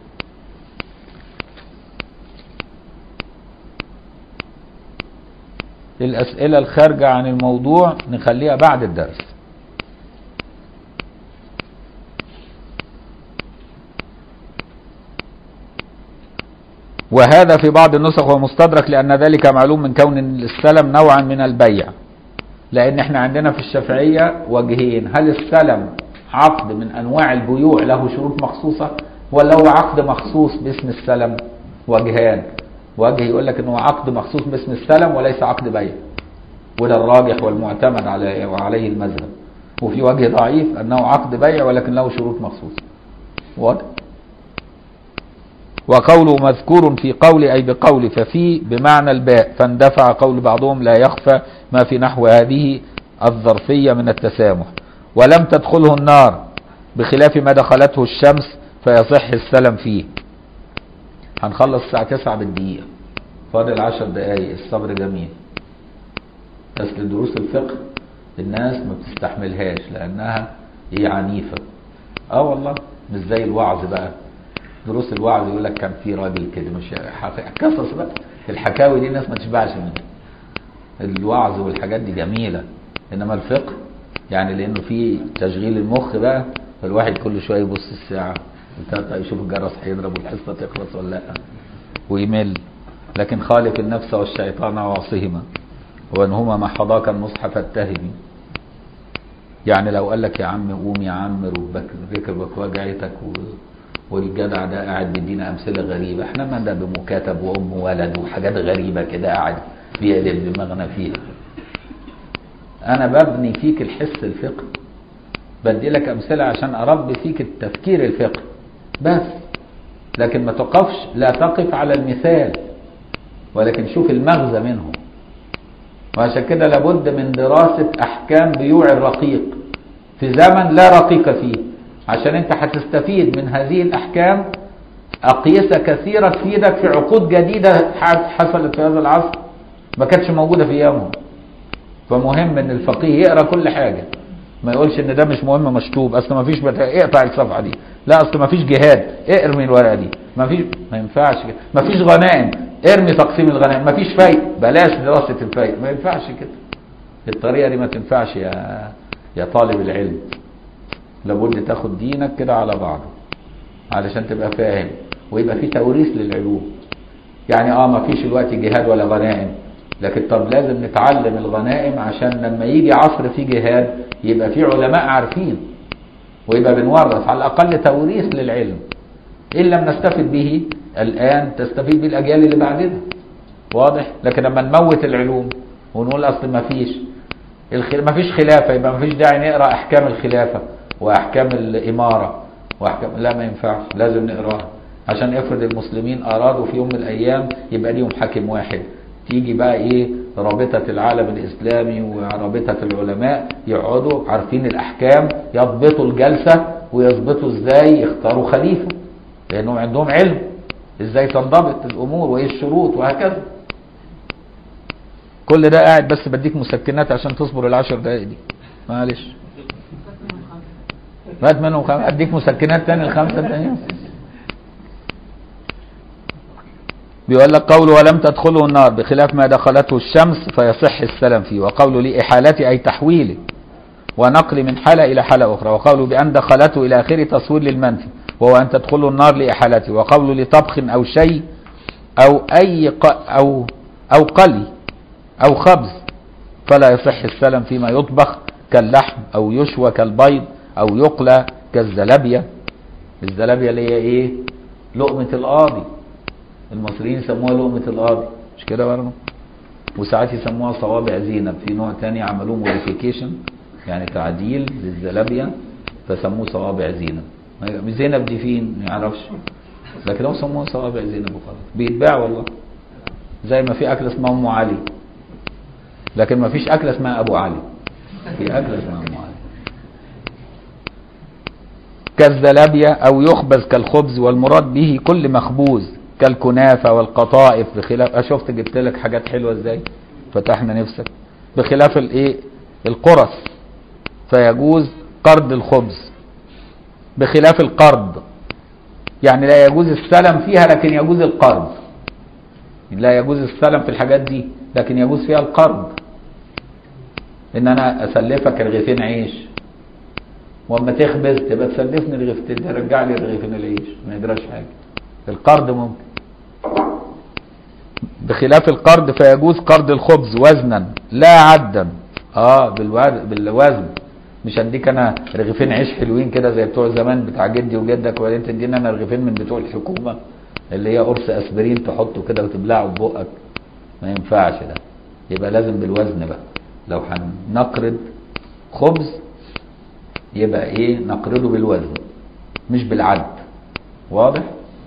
الاسئله الخارجه عن الموضوع نخليها بعد الدرس وهذا في بعض النسخ ومستدرك لأن ذلك معلوم من كون السلم نوعا من البيع لأن احنا عندنا في الشافعية وجهين هل السلم عقد من أنواع البيوع له شروط مخصوصة ولا هو عقد مخصوص باسم السلم وجهان وجه يقول لك انه عقد مخصوص باسم السلم وليس عقد بيع وده الراجح والمعتمد على وعليه المذهب وفي وجه ضعيف انه عقد بيع ولكن له شروط مخصوصه واضح وقوله مذكور في قول أي بقول ففي بمعنى الباء فاندفع قول بعضهم لا يخفى ما في نحو هذه الظرفية من التسامح ولم تدخله النار بخلاف ما دخلته الشمس فيصح السلم فيه هنخلص الساعة 9 بالدقيقة فاضل 10 دقايق الصبر جميل أصل دروس الفقه الناس ما بتستحملهاش لأنها هي عنيفة اه والله مش زي الوعظ بقى دروس الوعظ يقول لك كان في راجل كده مش حف- قصص بقى الحكاوي دي الناس ما تشبعش منها الوعظ والحاجات دي جميله انما الفقه يعني لانه في تشغيل المخ بقى فالواحد كل شويه يبص الساعه يتقطع يشوف الجرس هيضرب والحصه تخلص ولا لا ويمل لكن خالف النفس والشيطان وعصهما وانهما ما حضاك المصحف اتهمي يعني لو قال لك يا عم قوم يا عم ركبك ركبك وجعتك و... والجدع ده قاعد بيدينا امثله غريبه احنا ما ده بمكاتب وام ولد وحاجات غريبه كده قاعد بيقلب دماغنا فيها انا ببني فيك الحس الفقهي بدي لك امثله عشان اربي فيك التفكير الفقهي بس لكن ما تقفش لا تقف على المثال ولكن شوف المغزى منه وعشان كده لابد من دراسة أحكام بيوع الرقيق في زمن لا رقيق فيه عشان أنت هتستفيد من هذه الأحكام أقيسة كثيرة تفيدك في عقود جديدة حصلت في هذا العصر ما كانتش موجودة في أيامهم فمهم ان الفقيه يقرا كل حاجه ما يقولش ان ده مش مهم مشطوب اصل ما فيش بتا... اقطع الصفحه دي لا اصل ما فيش جهاد ارمي الورقه دي ما فيش ما ينفعش كده ما فيش غنائم ارمي تقسيم الغنائم ما فيش فايد بلاش دراسه الفايد ما ينفعش كده الطريقه دي ما تنفعش يا يا طالب العلم لابد تاخد دينك كده على بعضه علشان تبقى فاهم ويبقى في توريث للعلوم يعني اه ما فيش الوقت جهاد ولا غنائم لكن طب لازم نتعلم الغنائم عشان لما يجي عصر فيه جهاد يبقى في علماء عارفين ويبقى بنورث على الاقل توريث للعلم ان لم نستفد به الان تستفيد به الاجيال اللي بعدنا واضح لكن لما نموت العلوم ونقول اصل ما فيش الخل... ما فيش خلافه يبقى ما فيش داعي نقرا احكام الخلافه واحكام الاماره واحكام لا ما ينفعش لازم نقراها عشان افرض المسلمين ارادوا في يوم من الايام يبقى ليهم حاكم واحد تيجي بقى ايه رابطة العالم الاسلامي ورابطة العلماء يقعدوا عارفين الاحكام يضبطوا الجلسة ويضبطوا ازاي يختاروا خليفة لانهم عندهم علم ازاي تنضبط الامور وايه الشروط وهكذا كل ده قاعد بس بديك مسكنات عشان تصبر العشر دقايق دي معلش مات منهم خمسة اديك مسكنات تاني الخمسة التانية بيقول لك قوله ولم تدخله النار بخلاف ما دخلته الشمس فيصح السلام فيه وقوله لإحالته أي تحويله ونقل من حالة إلى حالة أخرى وقوله بأن دخلته إلى آخره تصوير للمنفي وهو أن تدخله النار لإحالته وقوله لطبخ أو شيء أو أي ق... أو أو قلي أو خبز فلا يصح السلام فيما يطبخ كاللحم أو يشوى كالبيض أو يقلى كالزلابية الزلابية اللي هي إيه لقمة القاضي المصريين يسموها لقمة القاضي مش كده برضه وساعات يسموها صوابع زينب في نوع تاني عملوه موديفيكيشن يعني تعديل للزلابية فسموه صوابع زينب مش زينب دي فين ما يعرفش لكن هو سموها صوابع زينب وخلاص بيتباع والله زي ما في اكل اسمها ام علي لكن ما فيش اكله اسمها ابو علي في اكله اسمها ام علي كالزلابية او يخبز كالخبز والمراد به كل مخبوز كالكنافة والقطائف بخلاف شفت جبت لك حاجات حلوة ازاي فتحنا نفسك بخلاف الايه القرص فيجوز قرض الخبز بخلاف القرض يعني لا يجوز السلم فيها لكن يجوز القرض لا يجوز السلم في الحاجات دي لكن يجوز فيها القرض ان انا اسلفك رغيفين عيش واما تخبز تبقى تسلفني رغيفتين ترجع لي رغيفين العيش ما يجراش حاجه القرض ممكن بخلاف القرض فيجوز قرض الخبز وزنا لا عدا اه بالوزن بالوزن مش هديك انا رغيفين عيش حلوين كده زي بتوع زمان بتاع جدي وجدك وبعدين تديني انا رغيفين من بتوع الحكومه اللي هي قرص اسبرين تحطه كده وتبلعه ببقك ما ينفعش ده يبقى لازم بالوزن بقى لو هنقرض خبز يبقى ايه نقرضه بالوزن مش بالعد واضح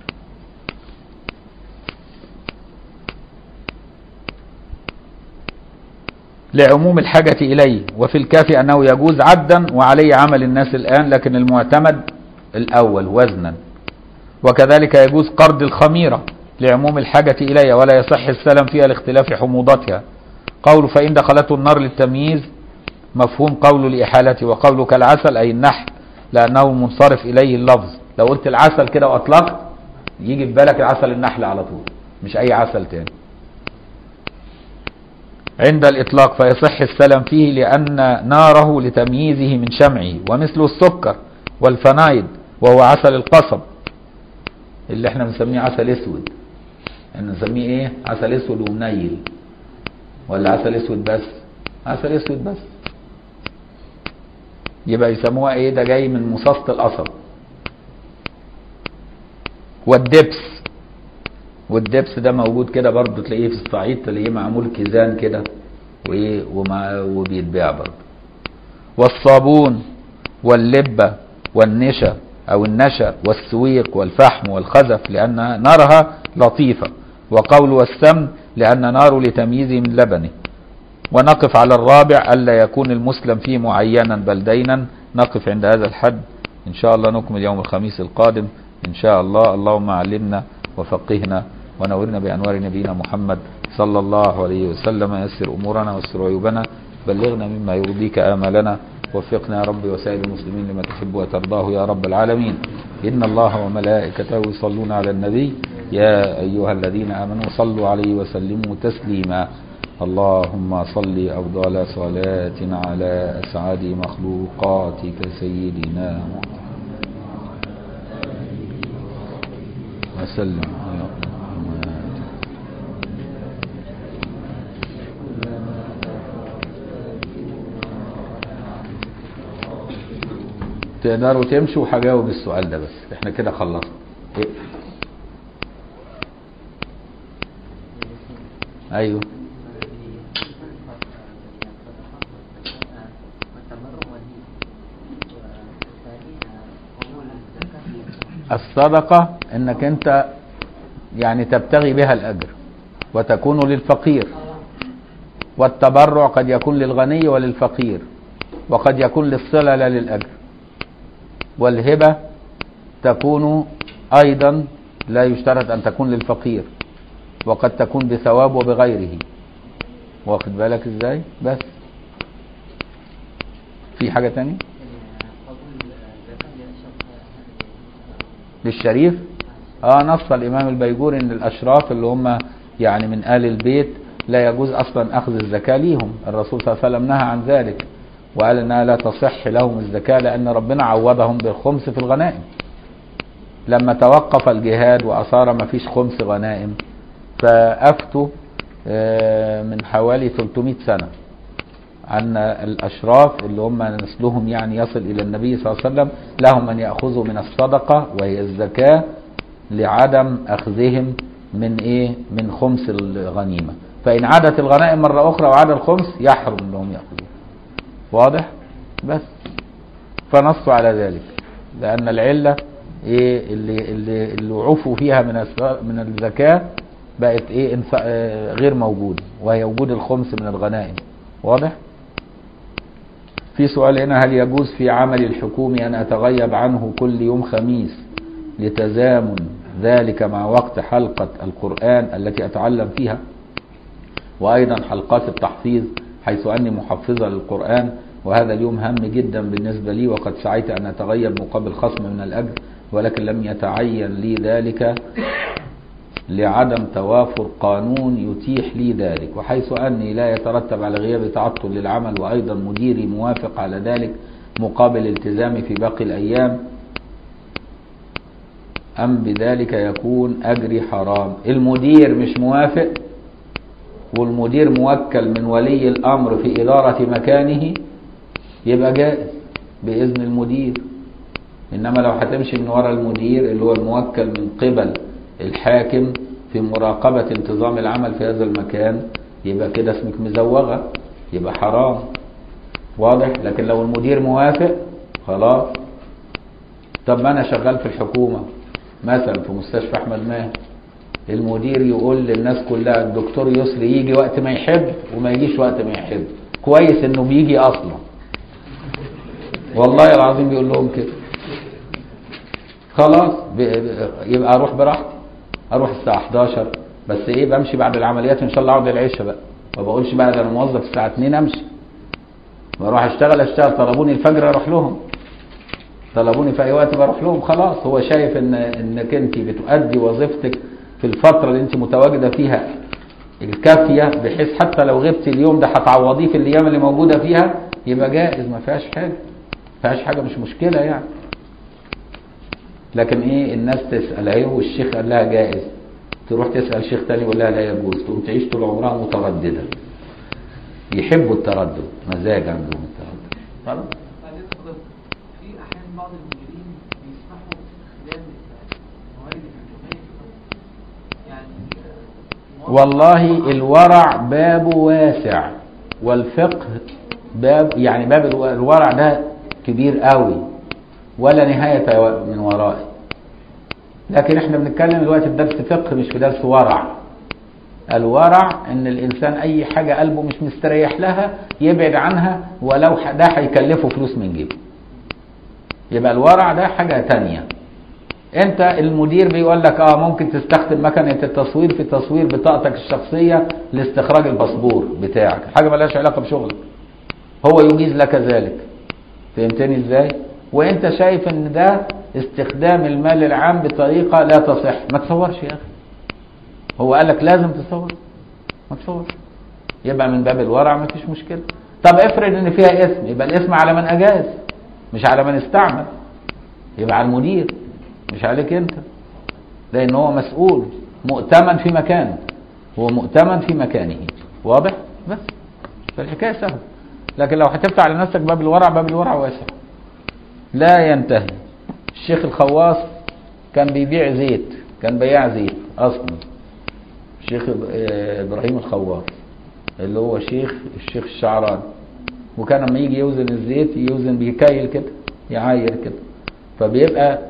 لعموم الحاجة إليه وفي الكافي أنه يجوز عدا وعليه عمل الناس الآن لكن المعتمد الأول وزنا وكذلك يجوز قرض الخميرة لعموم الحاجة إليه ولا يصح السلم فيها لاختلاف حموضتها قول فإن دخلته النار للتمييز مفهوم قول لإحالته وقول كالعسل أي النحل لأنه منصرف إليه اللفظ لو قلت العسل كده وأطلقت يجي في بالك العسل النحل على طول مش أي عسل تاني عند الإطلاق فيصح السلم فيه لأن ناره لتمييزه من شمعه ومثل السكر والفنايد وهو عسل القصب اللي احنا بنسميه عسل اسود احنا بنسميه ايه عسل اسود ومنيل ولا عسل اسود بس عسل اسود بس يبقى يسموها ايه ده جاي من مصاصة القصب والدبس والدبس ده موجود كده برضه تلاقيه في الصعيد تلاقيه معمول كيزان كده وايه ومع وبيتباع برضه والصابون واللبة والنشا او النشا والسويق والفحم والخزف لان نارها لطيفة وقول والسمن لان نار لتمييزه من لبنه ونقف على الرابع ألا يكون المسلم فيه معينا بل دينا نقف عند هذا الحد إن شاء الله نكمل يوم الخميس القادم إن شاء الله اللهم علمنا وفقهنا ونورنا بأنوار نبينا محمد صلى الله عليه وسلم يسر أمورنا واستر عيوبنا بلغنا مما يرضيك آمالنا وفقنا يا رب وسائر المسلمين لما تحب وترضاه يا رب العالمين إن الله وملائكته يصلون على النبي يا أيها الذين آمنوا صلوا عليه وسلموا تسليما اللهم صل أفضل صلاة على أسعد مخلوقاتك سيدنا وسلم تقدروا تمشوا وهجاوب السؤال ده بس احنا كده خلصنا اقفل ايوه الصدقة انك انت يعني تبتغي بها الاجر وتكون للفقير والتبرع قد يكون للغني وللفقير وقد يكون للصلة لا للأجر والهبة تكون أيضا لا يشترط أن تكون للفقير وقد تكون بثواب وبغيره واخد بالك ازاي بس في حاجة تانية للشريف اه نص الامام البيجوري ان الاشراف اللي هم يعني من ال البيت لا يجوز اصلا اخذ الزكاه ليهم الرسول صلى الله عليه وسلم نهى عن ذلك وقال انها لا تصح لهم الزكاه لان ربنا عوضهم بالخمس في الغنائم لما توقف الجهاد واصار ما فيش خمس غنائم فافتوا آه، من حوالي 300 سنه أن الأشراف اللي هم نسلهم يعني يصل إلى النبي صلى الله عليه وسلم لهم أن يأخذوا من الصدقة وهي الزكاة لعدم أخذهم من إيه من خمس الغنيمة فإن عادت الغنائم مرة أخرى وعاد الخمس يحرم أنهم يأخذوه واضح بس فنصوا على ذلك لأن العلة إيه اللي اللي اللي عفوا فيها من الس- من الزكاة بقت إيه انف- آه، غير موجودة وهي وجود الخمس من الغنائم واضح؟ في سؤال هنا هل يجوز في عمل الحكومي أن أتغيب عنه كل يوم خميس لتزامن ذلك مع وقت حلقة القرآن التي أتعلم فيها وأيضا حلقات التحفيظ حيث أني محفظة للقرآن وهذا اليوم هام جدا بالنسبة لي وقد سعيت أن أتغيب مقابل خصم من الأجر ولكن لم يتعين لي ذلك لعدم توافر قانون يتيح لي ذلك وحيث أني لا يترتب على غيابي تعطل للعمل وأيضا مديري موافق على ذلك مقابل التزامي في باقي الأيام أم بذلك يكون أجري حرام المدير مش موافق والمدير موكل من ولي الأمر في إدارة مكانه يبقى جائز بإذن المدير إنما لو هتمشي من ورا المدير اللي هو الموكل من قبل الحاكم في مراقبة انتظام العمل في هذا المكان يبقى كده اسمك مزوغة يبقى حرام واضح لكن لو المدير موافق خلاص طب ما انا شغال في الحكومة مثلا في مستشفى احمد ماهر المدير يقول للناس كلها الدكتور يسري يجي وقت ما يحب وما يجيش وقت ما يحب كويس انه بيجي اصلا والله العظيم بيقول لهم كده خلاص ب- ب- يبقى اروح براحتي اروح الساعه 11 بس ايه بمشي بعد العمليات ان شاء الله اقعد العشاء بقى ما بقولش بقى ده انا موظف الساعه 2 امشي بروح اشتغل اشتغل طلبوني الفجر اروح لهم طلبوني في اي وقت بروح لهم خلاص هو شايف ان انك انت بتؤدي وظيفتك في الفتره اللي انت متواجده فيها الكافيه بحيث حتى لو غبت اليوم ده هتعوضيه في الايام اللي موجوده فيها يبقى جائز ما فيهاش حاجه ما فيهاش حاجه مش مشكله يعني لكن ايه الناس تسال اهي والشيخ قال لها جائز تروح تسال شيخ تاني يقول لها لا يجوز تقوم تعيش طول عمرها متردده يحبوا التردد مزاج عندهم التردد خلاص بعدين حضرتك في احيانا بعض المديرين بيسمحوا باستخدام الموارد الحكوميه يعني آه، موظف والله الورع بابه واسع والفقه باب يعني باب الو- الورع ده كبير قوي ولا نهاية و- من ورائه لكن احنا بنتكلم دلوقتي في درس فقه مش في درس ورع الورع ان الانسان اي حاجة قلبه مش مستريح لها يبعد عنها ولو ح- ده هيكلفه فلوس من جيبه يبقى الورع ده حاجة تانية انت المدير بيقول لك اه ممكن تستخدم مكنه التصوير في تصوير بطاقتك الشخصيه لاستخراج الباسبور بتاعك حاجه ملهاش علاقه بشغلك هو يجيز لك ذلك فهمتني ازاي وانت شايف ان ده استخدام المال العام بطريقه لا تصح ما تصورش يا اخي هو قال لك لازم تصور ما تصورش يبقى من باب الورع ما فيش مشكله طب افرض ان فيها اسم يبقى الاسم على من اجاز مش على من استعمل يبقى على المدير مش عليك انت لان هو مسؤول مؤتمن في مكانه هو مؤتمن في مكانه واضح بس فالحكايه سهله لكن لو هتفتح على نفسك باب الورع باب الورع واسع لا ينتهي الشيخ الخواص كان بيبيع زيت كان بياع زيت اصلا الشيخ آه، ابراهيم الخواص اللي هو شيخ الشيخ الشعراني وكان لما يجي يوزن الزيت يوزن بيكيل كده يعاير كده فبيبقى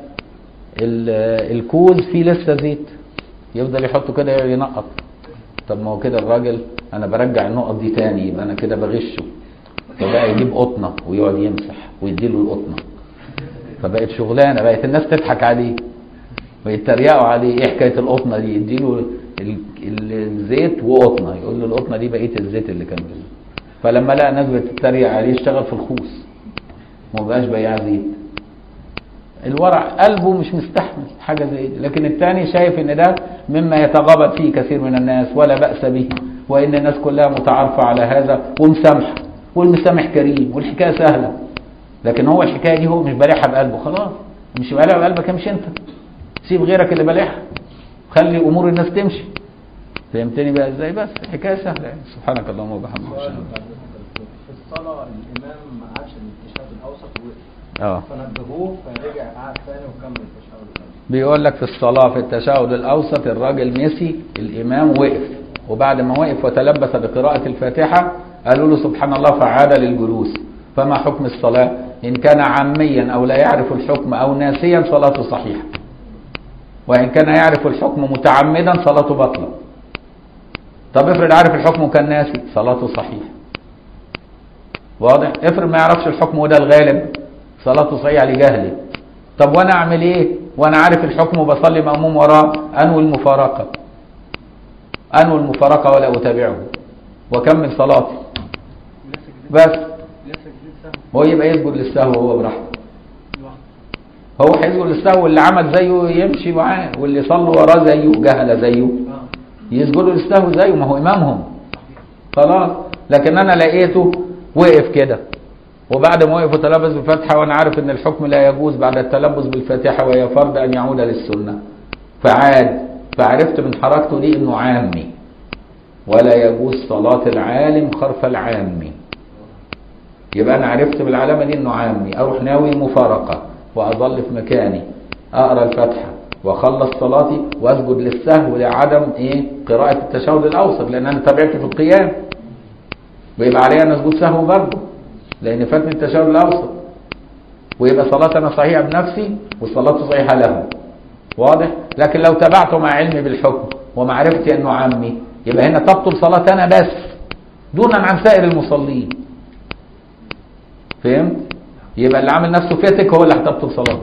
ال- الكوز فيه لسه زيت يفضل يحطه كده ينقط طب ما هو كده الراجل انا برجع النقط دي تاني يبقى انا كده بغشه فبقى يجيب قطنه ويقعد يمسح ويديله القطنه فبقت شغلانه بقت الناس تضحك عليه ويتريقوا عليه ايه حكايه القطنه دي يديله ال- ال- الزيت وقطنه يقول له القطنه دي بقيه الزيت اللي كان فيه فلما لقى ناس بتتريق عليه اشتغل في الخوص ما بقاش بياع زيت الورع قلبه مش مستحمل حاجة زي دي لكن الثاني شايف ان ده مما يتغاضى فيه كثير من الناس ولا بأس به وان الناس كلها متعارفة على هذا ومسامحة والمسامح كريم والحكاية سهلة لكن هو الحكاية دي هو مش بالعها بقلبه خلاص مش بالعها بقلبك امشي انت سيب غيرك اللي بالعها خلي امور الناس تمشي فهمتني بقى ازاي بس الحكاية سهلة يعني سبحانك اللهم وبحمدك سؤال بعد كده. في الصلاة الإمام ما عادش التشهد الأوسط ووقف اه فنبهوه فرجع قعد ثاني وكمل التشهد الأوسط بيقول لك في الصلاة في التشهد الأوسط الراجل نسي الإمام وقف وبعد ما وقف وتلبس بقراءة الفاتحة قالوا له سبحان الله فعاد للجلوس فما حكم الصلاة إن كان عاميا أو لا يعرف الحكم أو ناسيا صلاته صحيحة وإن كان يعرف الحكم متعمدا صلاته باطلة طب افرض عارف الحكم وكان ناسي صلاته صحيحة واضح افرض ما يعرفش الحكم وده الغالب صلاته صحيحة لجهله طب وانا اعمل ايه وانا عارف الحكم وبصلي مأموم وراه انوي المفارقة انوي المفارقة ولا اتابعه واكمل صلاتي بس لسه جديد سهل هو يبقى يسجد للسهو وهو براحته لوحده هو هيسجد للسهو واللي عمل زيه يمشي معاه واللي صلوا وراه زيه جهل زيه اه يسجدوا للسهو زيه ما هو امامهم خلاص لكن انا لقيته وقف كده وبعد ما وقف وتلبس بالفاتحه وانا عارف ان الحكم لا يجوز بعد التلبس بالفاتحه وهي فرض ان يعود للسنه فعاد فعرفت من حركته دي انه عامي ولا يجوز صلاه العالم خلف العامي يبقى انا عرفت بالعلامه دي انه عامي اروح ناوي مفارقه واظل في مكاني اقرا الفاتحه واخلص صلاتي واسجد للسهو لعدم ايه قراءه التشهد الاوسط لان انا تابعت في القيام ويبقى عليا ان اسجد سهو برضه لان فاتني التشهد الاوسط ويبقى صلاتي انا صحيحه بنفسي والصلاه صحيحه له واضح لكن لو تبعته مع علمي بالحكم ومعرفتي انه عمي يبقى هنا تبطل صلاتي انا بس دونا عن سائر المصلين فهمت يبقى اللي عامل نفسه فاتك هو اللي هتبطل صلاته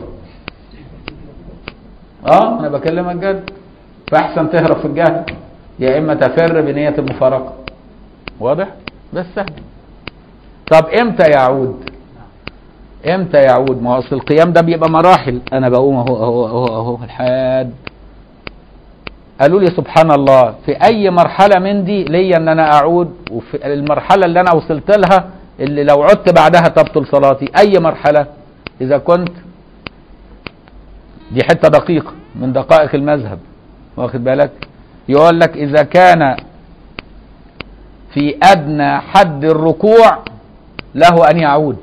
اه انا بكلمك جد فاحسن تهرب في الجهل يا اما تفر بنيه المفارقه واضح بس سهل طب امتى يعود امتى يعود ما هو اصل القيام ده بيبقى مراحل انا بقوم اهو اهو اهو اهو لحد قالوا لي سبحان الله في اي مرحله من دي ليا ان انا اعود وفي المرحله اللي انا وصلت لها اللي لو عدت بعدها تبطل صلاتي اي مرحله اذا كنت دي حته دقيقه من دقائق المذهب واخد بالك يقول لك اذا كان في ادنى حد الركوع له ان يعود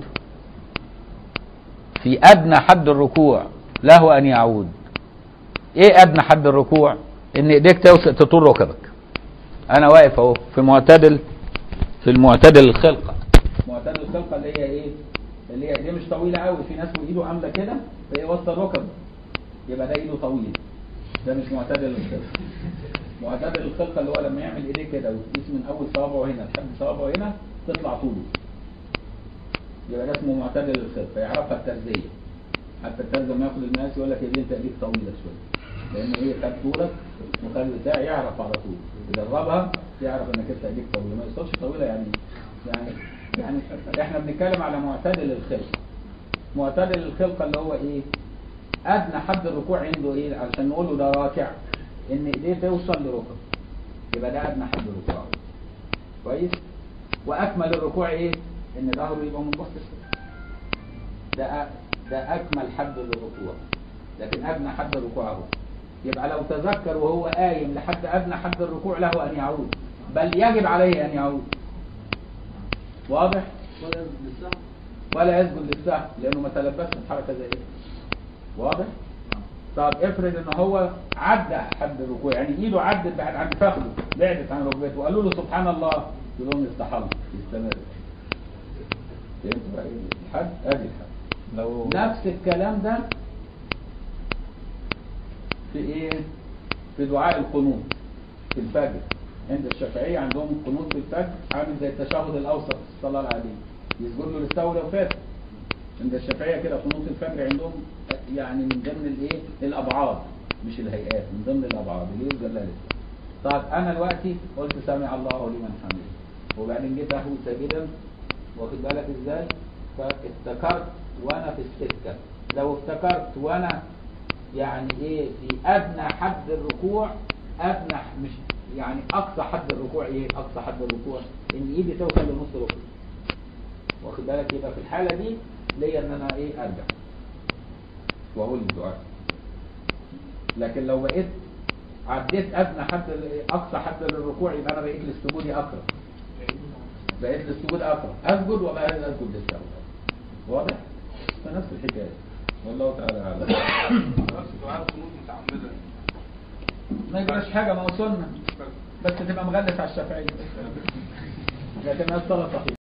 في ادنى حد الركوع له ان يعود ايه ادنى حد الركوع ان ايديك توصل تطول ركبك انا واقف اهو في معتدل في المعتدل الخلقه معتدل الخلقه اللي هي ايه اللي هي دي مش طويله قوي في ناس وايده عامله كده فهي وسط الركب يبقى ده ايده طويل ده مش معتدل الخلقه معتدل الخلقه اللي هو لما يعمل ايديه كده وتقيس من اول صوابعه هنا لحد صوابعه هنا تطلع طوله يبقى ده اسمه معتدل الخلقه يعرفها الترزيه حتى الترزي لما ياخد المقاس يقول لك يا دي انت ايديك طويله شويه لان هي خد طولك المخالف بتاعي يعرف على طول يدربها يعرف انك انت ايديك طويله ما يقصدش طويله يعني يعني يعني احنا بنتكلم على معتدل الخلقه معتدل الخلقه اللي هو ايه ادنى حد الركوع عنده ايه عشان نقول له ده راكع ان ايديه توصل لركب يبقى ده ادنى حد الركوع كويس واكمل الركوع ايه ان ظهره يبقى منبسط ده أ- ده اكمل حد للركوع لكن ادنى حد الركوع اهو يبقى لو تذكر وهو قايم لحد ادنى حد الركوع له ان يعود بل يجب عليه ان يعود واضح ولا للسهل ولا يسجد للسهو لانه ما تلبسش بحركه زي كده واضح طب افرض ان هو عدى حد الركوع يعني ايده عدت بعد عند فخذه بعدت عن ركبته وقالوا له سبحان الله يقول لهم استحل يستمر فهمت بقى ايه الحد ادي الحد لو نفس الكلام ده في ايه في دعاء القنوت في الفجر عند الشافعية عندهم القنوت في الفجر عامل زي التشهد الاوسط في الصلاة العادية يسجد له للسهو لو فات عند الشافعية كده قنوت الفجر عندهم يعني من ضمن الايه الابعاد مش الهيئات من ضمن الابعاد اللي يسجد لها للسهو طيب انا دلوقتي قلت سامع الله لمن حمده وبعدين جيت اهو ساجدا واخد بالك ازاي فافتكرت وانا في السكه لو افتكرت وانا يعني ايه في ادنى حد الركوع ادنى ح- مش يعني اقصى حد الركوع ايه اقصى حد الركوع ان ايدي توصل لنص ركوع واخد بالك يبقى في الحاله دي ليا ان انا ايه ارجع واقول الدعاء لكن لو بقيت عديت ادنى حد ال- اقصى حد للركوع يبقى انا بقيت للسجود اقرب بقيت للسجود اقرب اسجد وما اسجد للسهو واضح فنفس الحكايه والله تعالى اعلم بس دعاء القنوت متعمدا ما يجراش حاجه ما وصلنا بس تبقى مغلس على الشافعيه لكن الصلاه صحيحه